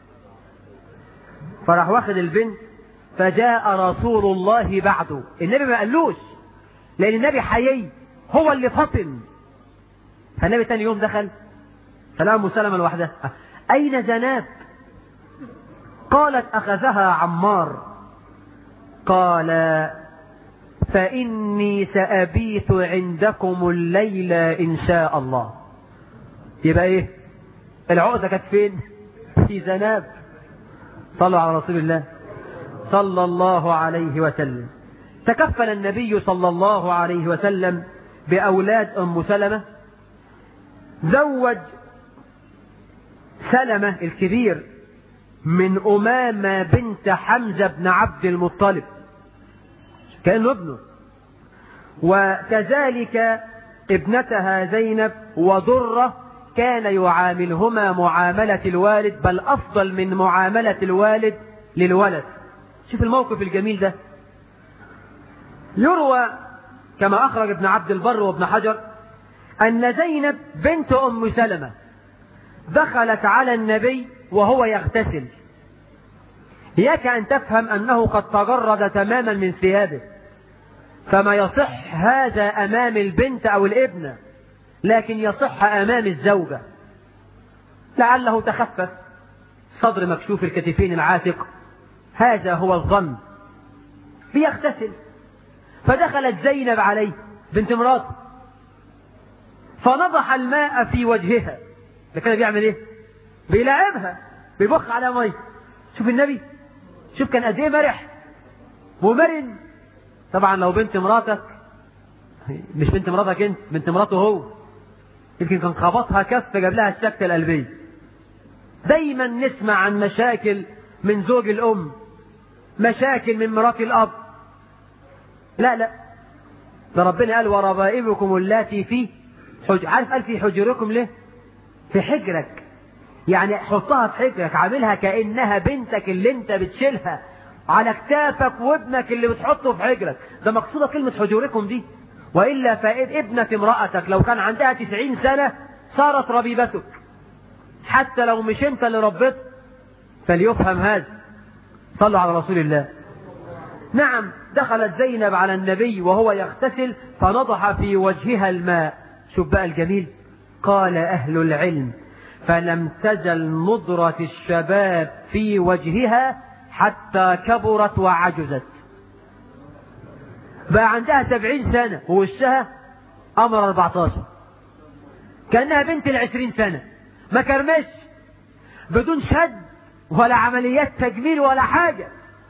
فراح واخد البنت فجاء رسول الله بعده النبي ما قالوش لأن النبي حيي هو اللي فطن فالنبي تاني يوم دخل سلام سلمة لوحدها أين زناب قالت أخذها عمار قال فإني سأبيت عندكم الليلة إن شاء الله يبقى إيه العقدة كانت فين في زناب صلوا على رسول الله صلى الله عليه وسلم تكفل النبي صلى الله عليه وسلم بأولاد أم سلمة زوج سلمة الكبير من أمامة بنت حمزة بن عبد المطلب كأنه ابنه وكذلك ابنتها زينب وضرة كان يعاملهما معاملة الوالد بل أفضل من معاملة الوالد للولد شوف الموقف الجميل ده يروى كما أخرج ابن عبد البر وابن حجر أن زينب بنت أم سلمة دخلت على النبي وهو يغتسل إياك أن تفهم أنه قد تجرد تماما من ثيابه فما يصح هذا أمام البنت أو الابنة لكن يصح أمام الزوجة لعله تخفف صدر مكشوف الكتفين العاتق هذا هو الظن بيغتسل فدخلت زينب عليه بنت مراته فنضح الماء في وجهها ده كان بيعمل ايه بيلعبها بيبخ على ميه شوف النبي شوف كان قد ايه مرح ومرن طبعا لو بنت مراتك مش بنت مراتك انت بنت مراته هو يمكن كان خبطها كف جاب لها السكتة القلبية دايما نسمع عن مشاكل من زوج الأم مشاكل من مرات الأب لا لا ده ربنا قال وربائبكم اللاتي في حج... عارف قال في حجركم ليه في حجرك يعني حطها في حجرك عاملها كأنها بنتك اللي انت بتشيلها على كتافك وابنك اللي بتحطه في حجرك ده مقصودة كلمة حجوركم دي وإلا فابنة امرأتك لو كان عندها تسعين سنة صارت ربيبتك حتى لو مش انت اللي ربيت فليفهم هذا صلوا على رسول الله نعم دخلت زينب على النبي وهو يغتسل فنضح في وجهها الماء شوف بقى الجميل قال أهل العلم فلم تزل نضرة الشباب في وجهها حتى كبرت وعجزت بقى عندها سبعين سنة ووشها أمر 14 كأنها بنت العشرين سنة ما كرمش بدون شد ولا عمليات تجميل ولا حاجة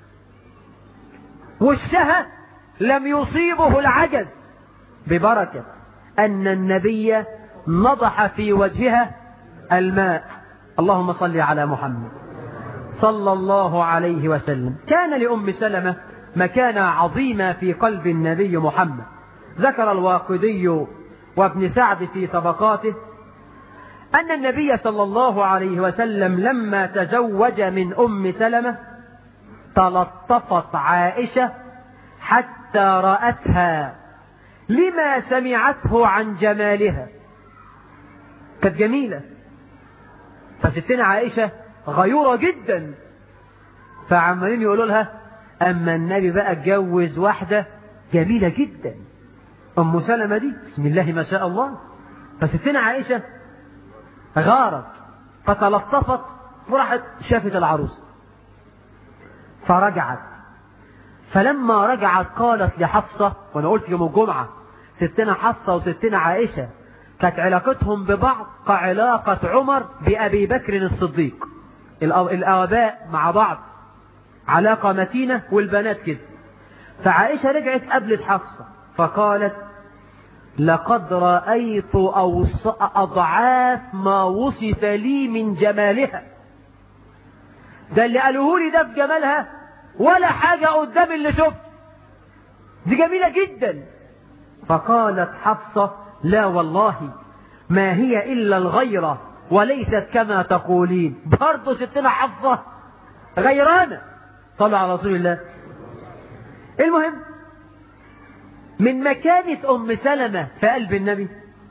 وشها لم يصيبه العجز ببركة أن النبي نضح في وجهها الماء اللهم صل على محمد صلى الله عليه وسلم كان لأم سلمة مكانة عظيمة في قلب النبي محمد ذكر الواقدي وابن سعد في طبقاته أن النبي صلى الله عليه وسلم لما تزوج من أم سلمة تلطفت عائشة حتى رأتها لما سمعته عن جمالها كانت جميلة فستنا عائشة غيورة جدا فعمالين يقولوا لها أما النبي بقى اتجوز واحدة جميلة جدا أم سلمة دي بسم الله ما شاء الله فستنا عائشة غارت فتلطفت وراحت شافت العروس فرجعت فلما رجعت قالت لحفصة وأنا قلت يوم الجمعة ستنا حفصة وستنا عائشة كانت علاقتهم ببعض كعلاقة عمر بأبي بكر الصديق الآباء مع بعض علاقة متينة والبنات كده فعائشة رجعت قبلت حفصة فقالت لقد رأيت أوص... أضعاف ما وصف لي من جمالها ده اللي قالوه لي ده في جمالها ولا حاجة قدام اللي شفت دي جميلة جدا فقالت حفصة لا والله ما هي إلا الغيرة وليست كما تقولين برضه ستنا حفصة غيرانة صلى على رسول الله المهم من مكانة أم سلمة في قلب النبي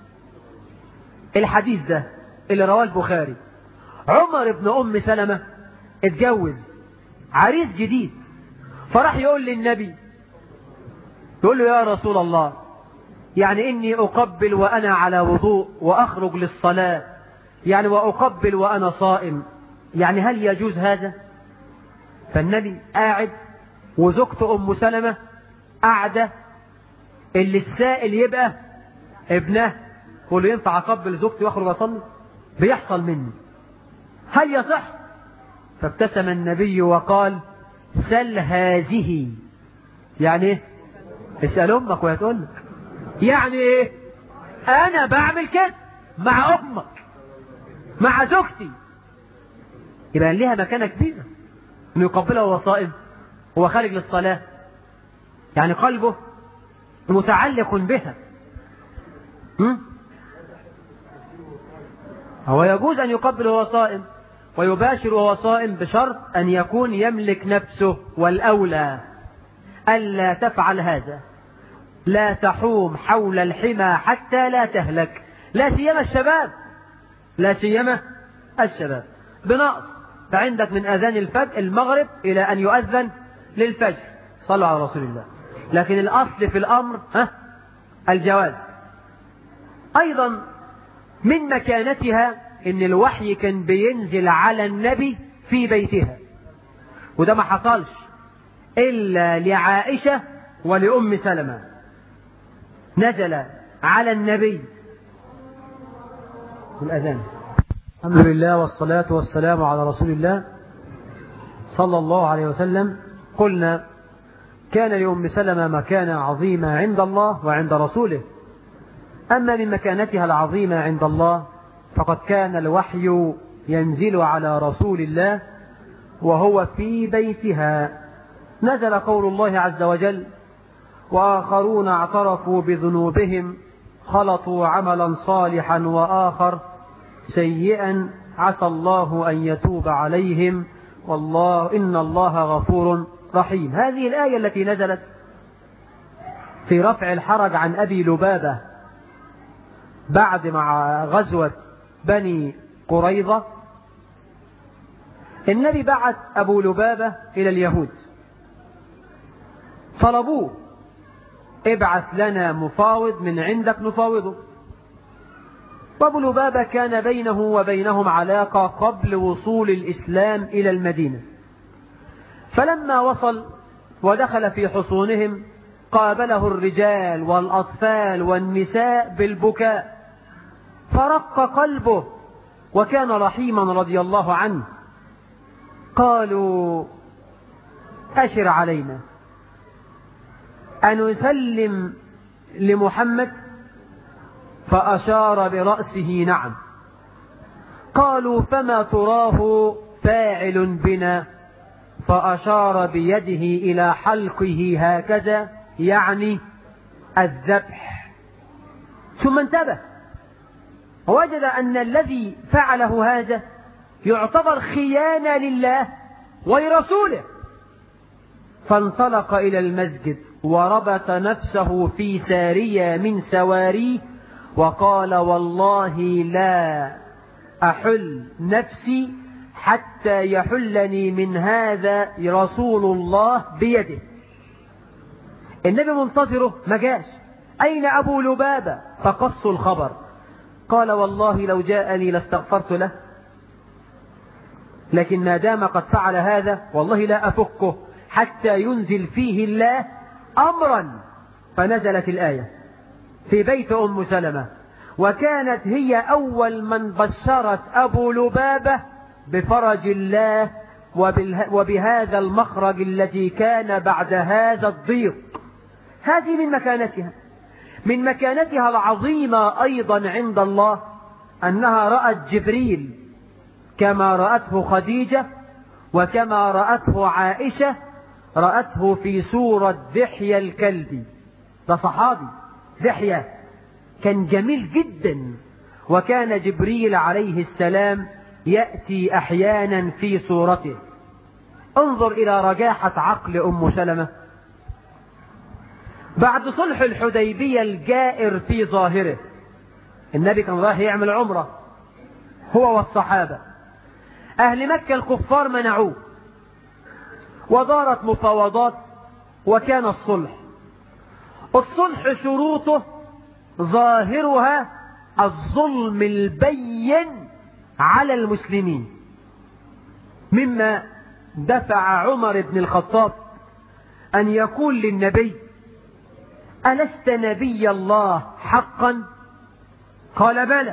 الحديث ده اللي رواه البخاري عمر بن أم سلمة اتجوز عريس جديد فراح يقول للنبي يقول له يا رسول الله يعني إني أقبل وأنا على وضوء وأخرج للصلاة يعني وأقبل وأنا صائم يعني هل يجوز هذا فالنبي قاعد وزوجته أم سلمة قاعدة اللي السائل يبقى ابنه يقول له ينفع أقبل زوجتي وأخرج أصلي بيحصل مني هل يصح فابتسم النبي وقال سل هذه يعني ايه اسأل أمك وهي تقول لك يعني ايه أنا بعمل كده مع أمك مع زوجتي يبقى ليها مكانة كبيرة انه يقبلها وهو صائم هو خارج للصلاة يعني قلبه متعلق بها م? هو يجوز أن يقبل وهو صائم ويباشر وهو صائم بشرط أن يكون يملك نفسه والأولى ألا تفعل هذا لا تحوم حول الحمى حتى لا تهلك لا سيما الشباب لا سيما الشباب بنقص فعندك من أذان الفجر المغرب إلى أن يؤذن للفجر صلوا على رسول الله لكن الأصل في الأمر ها الجواز أيضا من مكانتها ان الوحي كان بينزل على النبي في بيتها وده ما حصلش الا لعائشة ولأم سلمة نزل على النبي الأذان الحمد لله والصلاة والسلام على رسول الله صلى الله عليه وسلم قلنا كان لأم سلمة مكانة عظيمة عند الله وعند رسوله أما من مكانتها العظيمة عند الله فقد كان الوحي ينزل على رسول الله وهو في بيتها نزل قول الله عز وجل وآخرون اعترفوا بذنوبهم خلطوا عملا صالحا وآخر سيئا عسى الله أن يتوب عليهم والله إن الله غفور رحيم هذه الآية التي نزلت في رفع الحرج عن أبي لبابة بعد مع غزوة بني قريظة النبي بعت أبو لبابة إلى اليهود طلبوه ابعث لنا مفاوض من عندك نفاوضه وابو لبابة كان بينه وبينهم علاقة قبل وصول الإسلام إلى المدينة فلما وصل ودخل في حصونهم قابله الرجال والأطفال والنساء بالبكاء فرق قلبه وكان رحيما رضي الله عنه قالوا أشر علينا أن نسلم لمحمد فأشار برأسه نعم قالوا فما تراه فاعل بنا فأشار بيده إلى حلقه هكذا يعني الذبح ثم انتبه ووجد أن الذي فعله هذا يعتبر خيانة لله ولرسوله فانطلق إلى المسجد وربط نفسه في سارية من سواريه وقال والله لا أحل نفسي حتى يحلني من هذا رسول الله بيده النبي منتظره ما جاش أين أبو لبابة فقصوا الخبر قال والله لو جاءني لاستغفرت له لكن ما دام قد فعل هذا والله لا أفكه حتى ينزل فيه الله أمرا فنزلت الآية في بيت أم سلمة وكانت هي أول من بشرت أبو لبابة بفرج الله وبهذا المخرج الذي كان بعد هذا الضيق هذه من مكانتها من مكانتها العظيمة أيضا عند الله أنها رأت جبريل كما رأته خديجة وكما رأته عائشة رأته في صورة دحية الكلب ده صحابي دحية كان جميل جدا وكان جبريل عليه السلام يأتي أحيانا في صورته انظر إلى رجاحة عقل أم سلمة بعد صلح الحديبية الجائر في ظاهره النبي كان رايح يعمل عمرة هو والصحابة أهل مكة الكفار منعوه ودارت مفاوضات وكان الصلح الصلح شروطه ظاهرها الظلم البين على المسلمين مما دفع عمر بن الخطاب أن يقول للنبي ألست نبي الله حقا قال بلى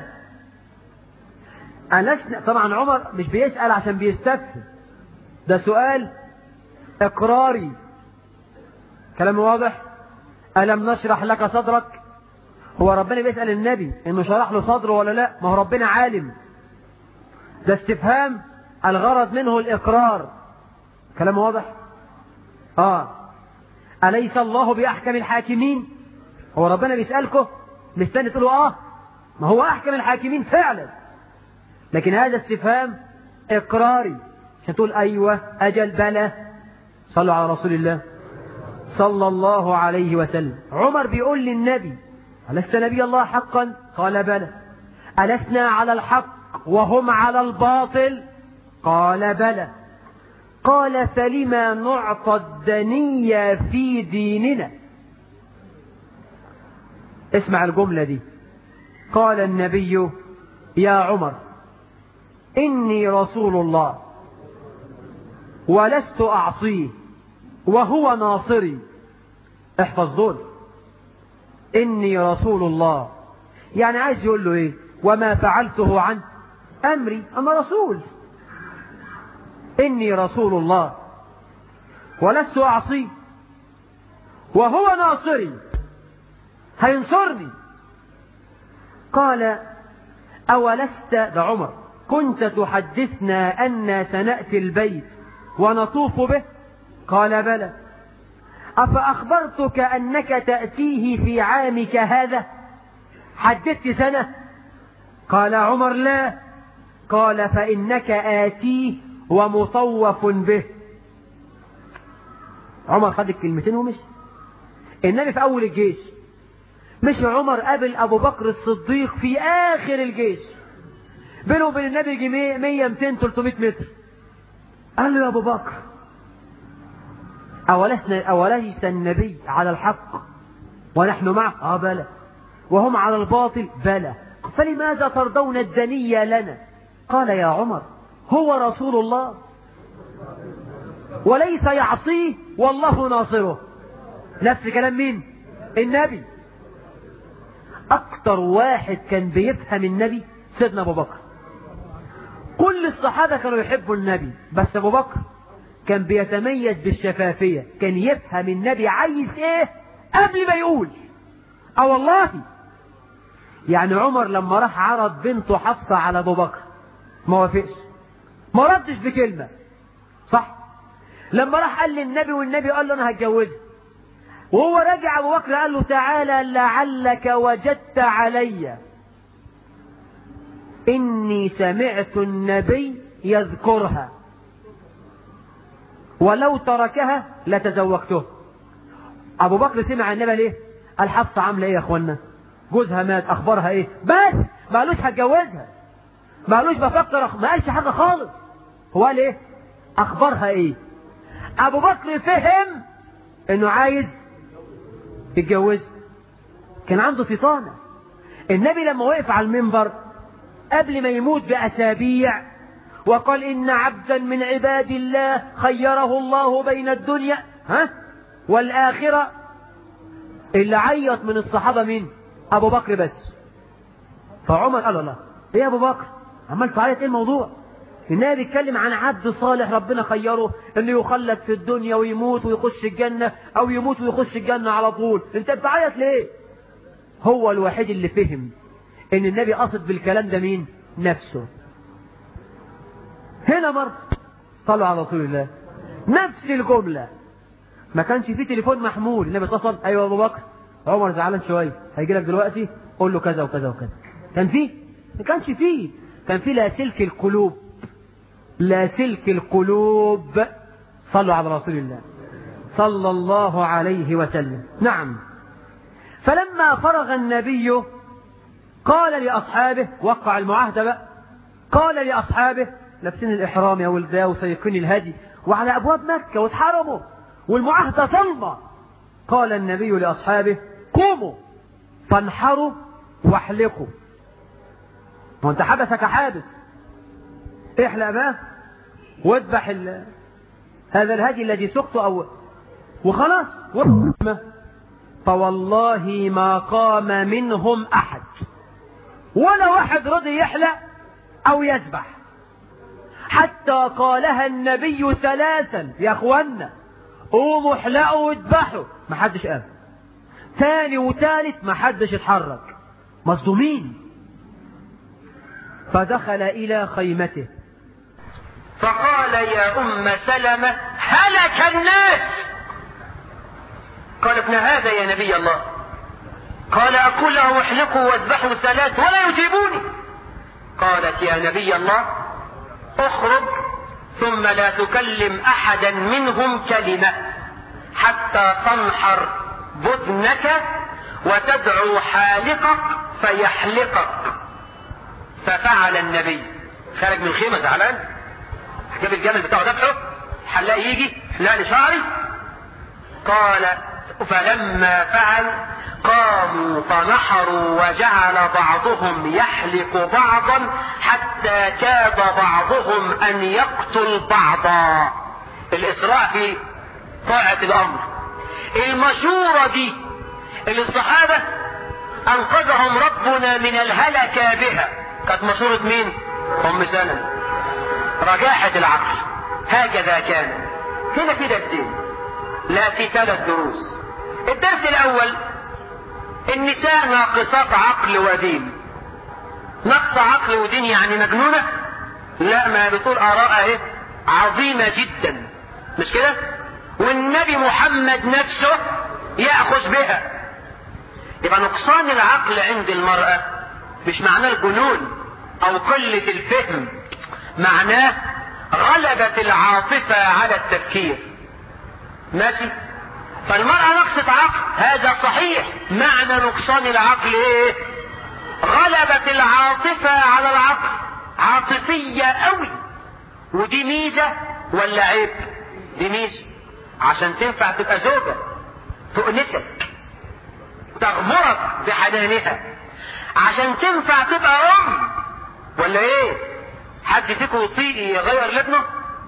ألسنا طبعا عمر مش بيسأل عشان بيستفهم ده سؤال إقراري كلام واضح ألم نشرح لك صدرك هو ربنا بيسأل النبي إنه شرح له صدره ولا لا ما هو ربنا عالم ده استفهام الغرض منه الإقرار كلام واضح آه أليس الله بأحكم الحاكمين هو ربنا بيسألكم مستني تقولوا آه ما هو أحكم الحاكمين فعلا لكن هذا استفهام إقراري عشان تقول أيوة أجل بلى صلوا على رسول الله صلى الله عليه وسلم عمر بيقول للنبي ألست نبي الله حقا قال بلى ألسنا على الحق وهم على الباطل قال بلى قال فلما نعطى الدنية في ديننا اسمع الجملة دي قال النبي يا عمر إني رسول الله ولست أعصيه وهو ناصري احفظ دول إني رسول الله يعني عايز يقول له إيه وما فعلته عن أمري أنا رسول إني رسول الله ولست أعصيه وهو ناصري هينصرني قال أولست ده عمر كنت تحدثنا أن سنأتي البيت ونطوف به قال بلى أفأخبرتك أنك تأتيه في عامك هذا حدثت سنة قال عمر لا قال فإنك آتيه ومطوف به عمر خد الكلمتين ومشي النبي في أول الجيش مش عمر قابل أبو بكر الصديق في آخر الجيش بينه وبين النبي يجي 100 200 300 متر قال له يا أبو بكر أولسنا أوليس النبي على الحق ونحن معه آه بلى وهم على الباطل بلى فلماذا ترضون الدنية لنا قال يا عمر هو رسول الله وليس يعصيه والله ناصره نفس كلام مين النبي أكتر واحد كان بيفهم النبي سيدنا أبو بكر كل الصحابة كانوا يحبوا النبي بس أبو بكر كان بيتميز بالشفافية كان يفهم النبي عايز ايه قبل ما يقول اه والله يعني عمر لما راح عرض بنته حفصة على ابو بكر ما وافقش ما ردش بكلمة صح لما راح قال للنبي والنبي قال له انا هتجوزها وهو راجع ابو بكر قال له تعالى لعلك وجدت علي اني سمعت النبي يذكرها ولو تركها لتزوجته ابو بكر سمع النبي ليه قال حفصه عامله ايه يا اخوانا جوزها مات اخبارها ايه بس ما قالوش هتجوزها ما قالوش بفكر أخ... ما قالش حاجه خالص هو قال ايه اخبارها ايه ابو بكر فهم انه عايز يتجوز كان عنده فطانه النبي لما وقف على المنبر قبل ما يموت باسابيع وقال إن عبدا من عباد الله خيره الله بين الدنيا ها والآخرة اللي عيط من الصحابة مين أبو بكر بس فعمر قال الله إيه يا أبو بكر عمال تعيط إيه الموضوع النبي بيتكلم عن عبد صالح ربنا خيره انه يخلد في الدنيا ويموت ويخش الجنة او يموت ويخش الجنة على طول انت بتعيط ليه هو الوحيد اللي فهم ان النبي قصد بالكلام ده مين نفسه هنا مرة صلوا على رسول الله نفس الجملة ما كانش فيه تليفون محمول النبي اتصل ايوه ابو بكر عمر زعلان شويه هيجي لك دلوقتي قول له كذا وكذا وكذا كان فيه ما كانش فيه كان فيه لاسلك القلوب لاسلك القلوب صلوا على رسول الله صلى الله عليه وسلم نعم فلما فرغ النبي قال لأصحابه وقع المعاهدة بقى قال لأصحابه لابسين الإحرام يا ولداه وسيقين الهدي وعلى أبواب مكة واتحرموا والمعاهدة صلبة قال النبي لأصحابه قوموا فانحروا واحلقوا وانت حبسك حابس احلق بقى واذبح ال... هذا الهدي الذي سقته أو وخلاص ورحمة فوالله ما قام منهم أحد ولا واحد رضي يحلق أو يذبح حتى قالها النبي ثلاثا يا اخوانا قوموا احلقوا واذبحوا ما حدش قام ثاني وثالث ما حدش اتحرك مصدومين فدخل إلى خيمته فقال يا أم سلمة هلك الناس قال ابن هذا يا نبي الله قال أقول له احلقوا واذبحوا ثلاث ولا يجيبوني قالت يا نبي الله اخرج ثم لا تكلم أحدا منهم كلمة حتى تنحر بدنك وتدعو حالقك فيحلقك ففعل النبي خرج من الخيمة زعلان جاب الجمل بتاعه ذبحه حلاق يجي حلاق لي شعري قال فلما فعل قاموا فنحروا وجعل بعضهم يحلق بعضا حتى كاد بعضهم ان يقتل بعضا الاسراع في طاعة الامر المشورة دي اللي الصحابة انقذهم ربنا من الهلكة بها كانت مشورة مين ام سلمة رجاحة العقل هكذا كان هنا في درسين لا في ثلاث دروس الدرس الاول النساء ناقصات عقل ودين نقص عقل ودين يعني مجنونة لا ما بتقول اراء اهي عظيمة جدا مش كده والنبي محمد نفسه يأخذ بها يبقى نقصان العقل عند المرأة مش معناه الجنون او قلة الفهم معناه غلبة العاطفة على التفكير ماشي فالمرأة نقصة عقل هذا صحيح معنى نقصان العقل ايه غلبة العاطفة على العقل عاطفية قوي ودي ميزة ولا عيب دي ميزة عشان تنفع تبقى زوجة تؤنسك تغمرك بحنانها عشان تنفع تبقى ام ولا ايه حد فيكم يطيق يغير لابنه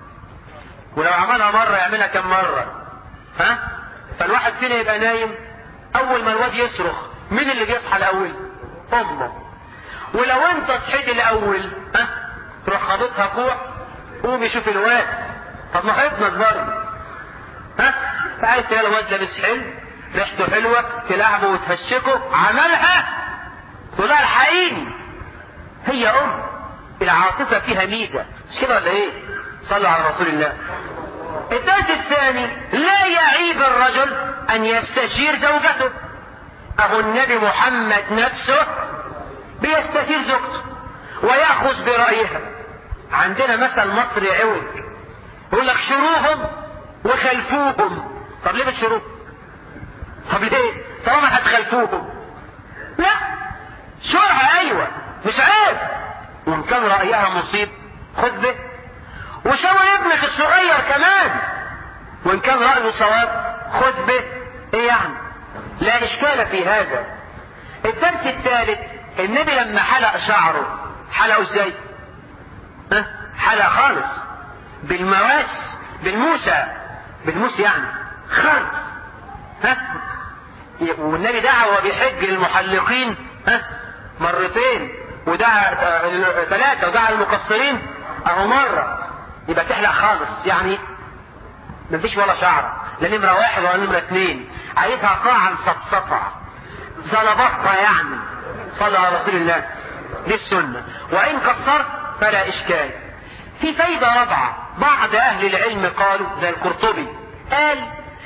ولو عملها مرة يعملها كم مرة ها فالواحد فينا يبقى نايم اول ما الواد يصرخ مين اللي بيصحى الاول امه ولو انت صحيت الاول ها تروح خابطها كوع قوم شوف الواد طب ما حيطنك برضه ها فعايز تلاقي الواد لابس حلو ريحته حلوه تلعبه وتهشكه عملها تقول لها الحقيني هي ام العاطفه فيها ميزه مش كده ولا ايه صلوا على رسول الله الدرس الثاني لا يعيب الرجل ان يستشير زوجته اهو النبي محمد نفسه بيستشير زوجته ويأخذ برأيها عندنا مثل مصري عوج يقول لك شروهم وخلفوهم طب ليه بتشروهم طب ليه طالما هتخلفوهم لا شرها ايوه مش عيب وان كان رأيها مصيب خذ به وشاور ابنك الصغير كمان وان كان رأيه صواب خذ به ايه يعني لا اشكال في هذا الدرس الثالث النبي لما حلق شعره حلقه ازاي ها حلق خالص بالمواس بالموسى بالموس يعني خالص ها والنبي دعا وهو بيحج المحلقين ها مرتين ودعا ثلاثة ودعا المقصرين اهو مرة يبقى تحلق خالص يعني مفيش ولا شعر لا نمرة واحد ولا نمرة اثنين عايزها قاعا سطسطة زلبطة يعني صلى على رسول الله دي السنة وإن قصرت فلا إشكال في فايدة رابعة بعض أهل العلم قالوا زي القرطبي قال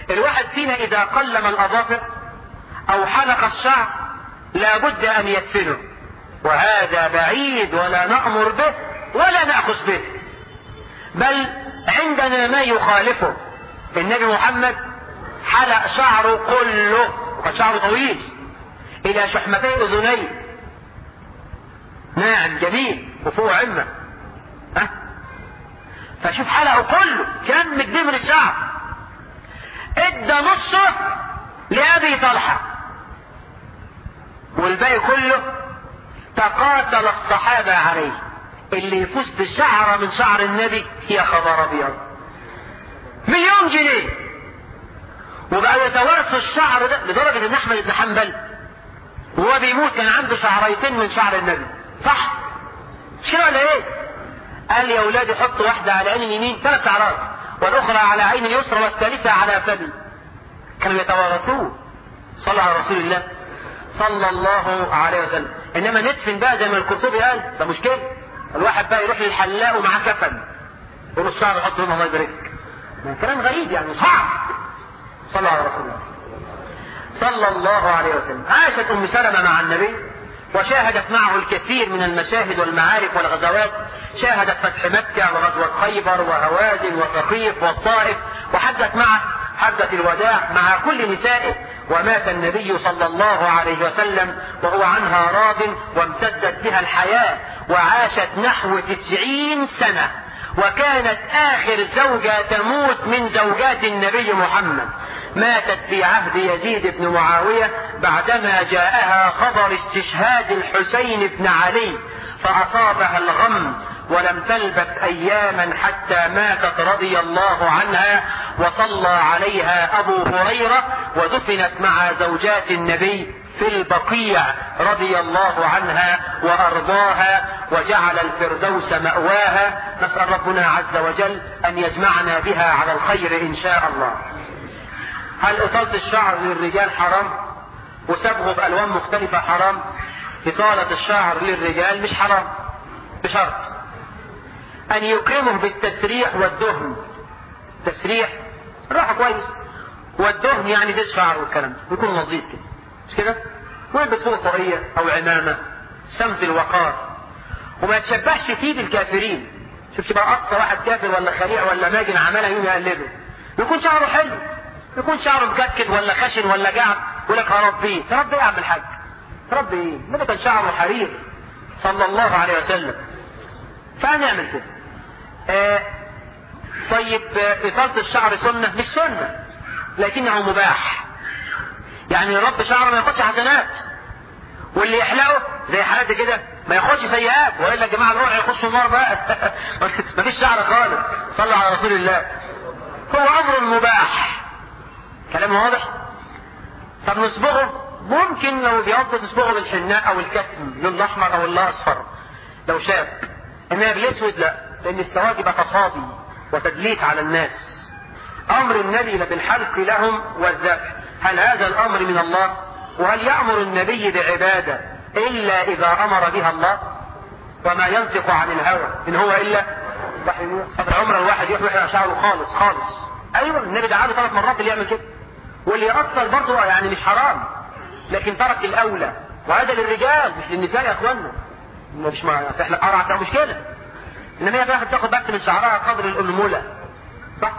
الواحد فينا اذا قلم الاظافر او حلق الشعر لابد ان يدفنه وهذا بعيد ولا نأمر به ولا نأخذ به بل عندنا ما يخالفه النبي محمد حلق شعره كله وقد شعره طويل الى شحمتي اذنيه ناعم جميل وفوق عمه ها فشوف حلقه كله كم كبير من الشعر ادى نصه لابي طلحه والباقي كله تقاتل الصحابه عليه اللي يفوز بشعره من شعر النبي يا خبر ابيض مليون جنيه وبقى يتوارثوا الشعر ده لدرجه ان احمد بن حنبل وهو بيموت كان عنده شعريتين من شعر النبي صح مش كده ولا ايه قال يا اولادي حطوا واحده على عين اليمين ثلاث شعرات والاخرى على عين اليسرى والثالثه على فمي كانوا يتوارثوه صلى على رسول الله صلى الله عليه وسلم انما ندفن بقى زي ما القرطبي قال ده مشكله الواحد بقى يروح للحلاق ومعاه كفن يقول الشعر يحط هنا الله يبارك لك كلام غريب يعني صعب صلى على رسول الله صلى الله عليه وسلم عاشت ام سلمه مع النبي وشاهدت معه الكثير من المشاهد والمعارك والغزوات شاهدت فتح مكة وغزوة خيبر وهوازن وثقيف والطائف وحدت معه حدة الوداع مع كل نسائه ومات النبي صلى الله عليه وسلم وهو عنها راض وامتدت بها الحياة وعاشت نحو تسعين سنة وكانت آخر زوجة تموت من زوجات النبي محمد ماتت في عهد يزيد بن معاوية بعدما جاءها خبر استشهاد الحسين بن علي فأصابها الغم ولم تلبث أياما حتى ماتت رضي الله عنها وصلى عليها أبو هريرة ودفنت مع زوجات النبي في البقيع رضي الله عنها وأرضاها وجعل الفردوس مأواها نسأل ربنا عز وجل أن يجمعنا بها على الخير إن شاء الله هل إطالة الشعر للرجال حرام وصبغه بألوان مختلفة حرام إطالة الشعر للرجال مش حرام بشرط أن يكرمه بالتسريح والدهن تسريح راحة كويس والدهن يعني زيت شعر والكلام ده يكون نظيف كده مش كده؟ ويلبس فوق طاقية أو عمامة سمت الوقار وما يتشبهش فيه بالكافرين شوفش بقى قصة واحد كافر ولا خليع ولا ماجن عمالها يوم يقلده يكون شعره حلو يكون شعره مكتكت ولا خشن ولا جعد يقول لك هربيه تربي ايه يا عم الحاج تربي ايه لما كان شعره حرير صلى الله عليه وسلم فهنعمل كده آه طيب آه، إطالة الشعر سنة مش سنة لكنه مباح يعني رب شعره ما ياخدش حسنات واللي يحلقه زي حالاتي كده ما ياخدش سيئات والا يا جماعه نروح يخشوا النار بقى مفيش شعر خالص صلوا على رسول الله هو امر مباح كلام واضح طب نصبغه ممكن لو بيض تصبغه بالحناء او الكتم اللون الاحمر او الاصفر لو شاب انما بالاسود لا لان السواد يبقى تصادي وتدليس على الناس امر النبي بالحلق لهم والذبح هل هذا الامر من الله وهل يامر النبي بعباده الا اذا امر بها الله وما ينطق عن الهوى ان هو الا وحي يوحى. طب العمره الواحد يروح يحرق شعره خالص خالص ايوه النبي دعاه له ثلاث مرات اللي يعمل كده واللي يأثر برضه يعني مش حرام لكن ترك الاولى وهذا للرجال مش للنساء يا اخوانا مش ما تحلق قرعه ده مشكله انما هي تاخد تاخد بس من شعرها قدر الانمله صح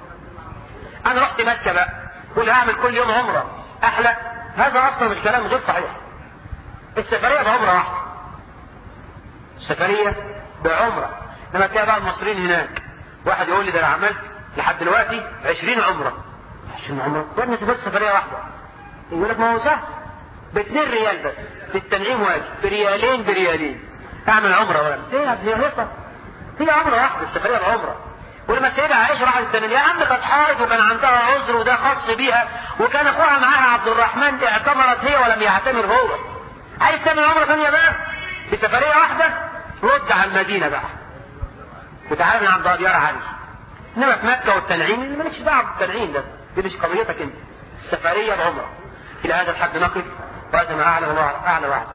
انا رحت مكه بقى قول هعمل كل يوم عمره احلق هذا اصلا الكلام غير صحيح السفريه بعمره واحده السفريه بعمره لما تلاقي بقى المصريين هناك واحد يقول لي ده انا عملت لحد دلوقتي 20 عمره 20 عمره يا ابني سافرت سفريه واحده يقول لك ما هو سهل ب 2 ريال بس للتنعيم واجب بريالين بريالين اعمل عمره ولا ايه يا ابني هيصه هي عمره واحده السفريه بعمره ولما السيدة عائشة راحت التنين يا عم كانت حائض وكان عندها عذر وده خاص بيها وكان اخوها معاها عبد الرحمن اعتمرت هي ولم يعتمر هو عايز تعمل عمرة ثانية بقى بسفرية واحدة رد على المدينة بقى وتعالى من عند ابيار علي انما في مكة والتنعيم مالكش دعوة بالتنعيم ده دي مش قضيتك انت السفرية بعمرة الى هذا الحد نقف وهذا ما اعلم الله اعلم واحد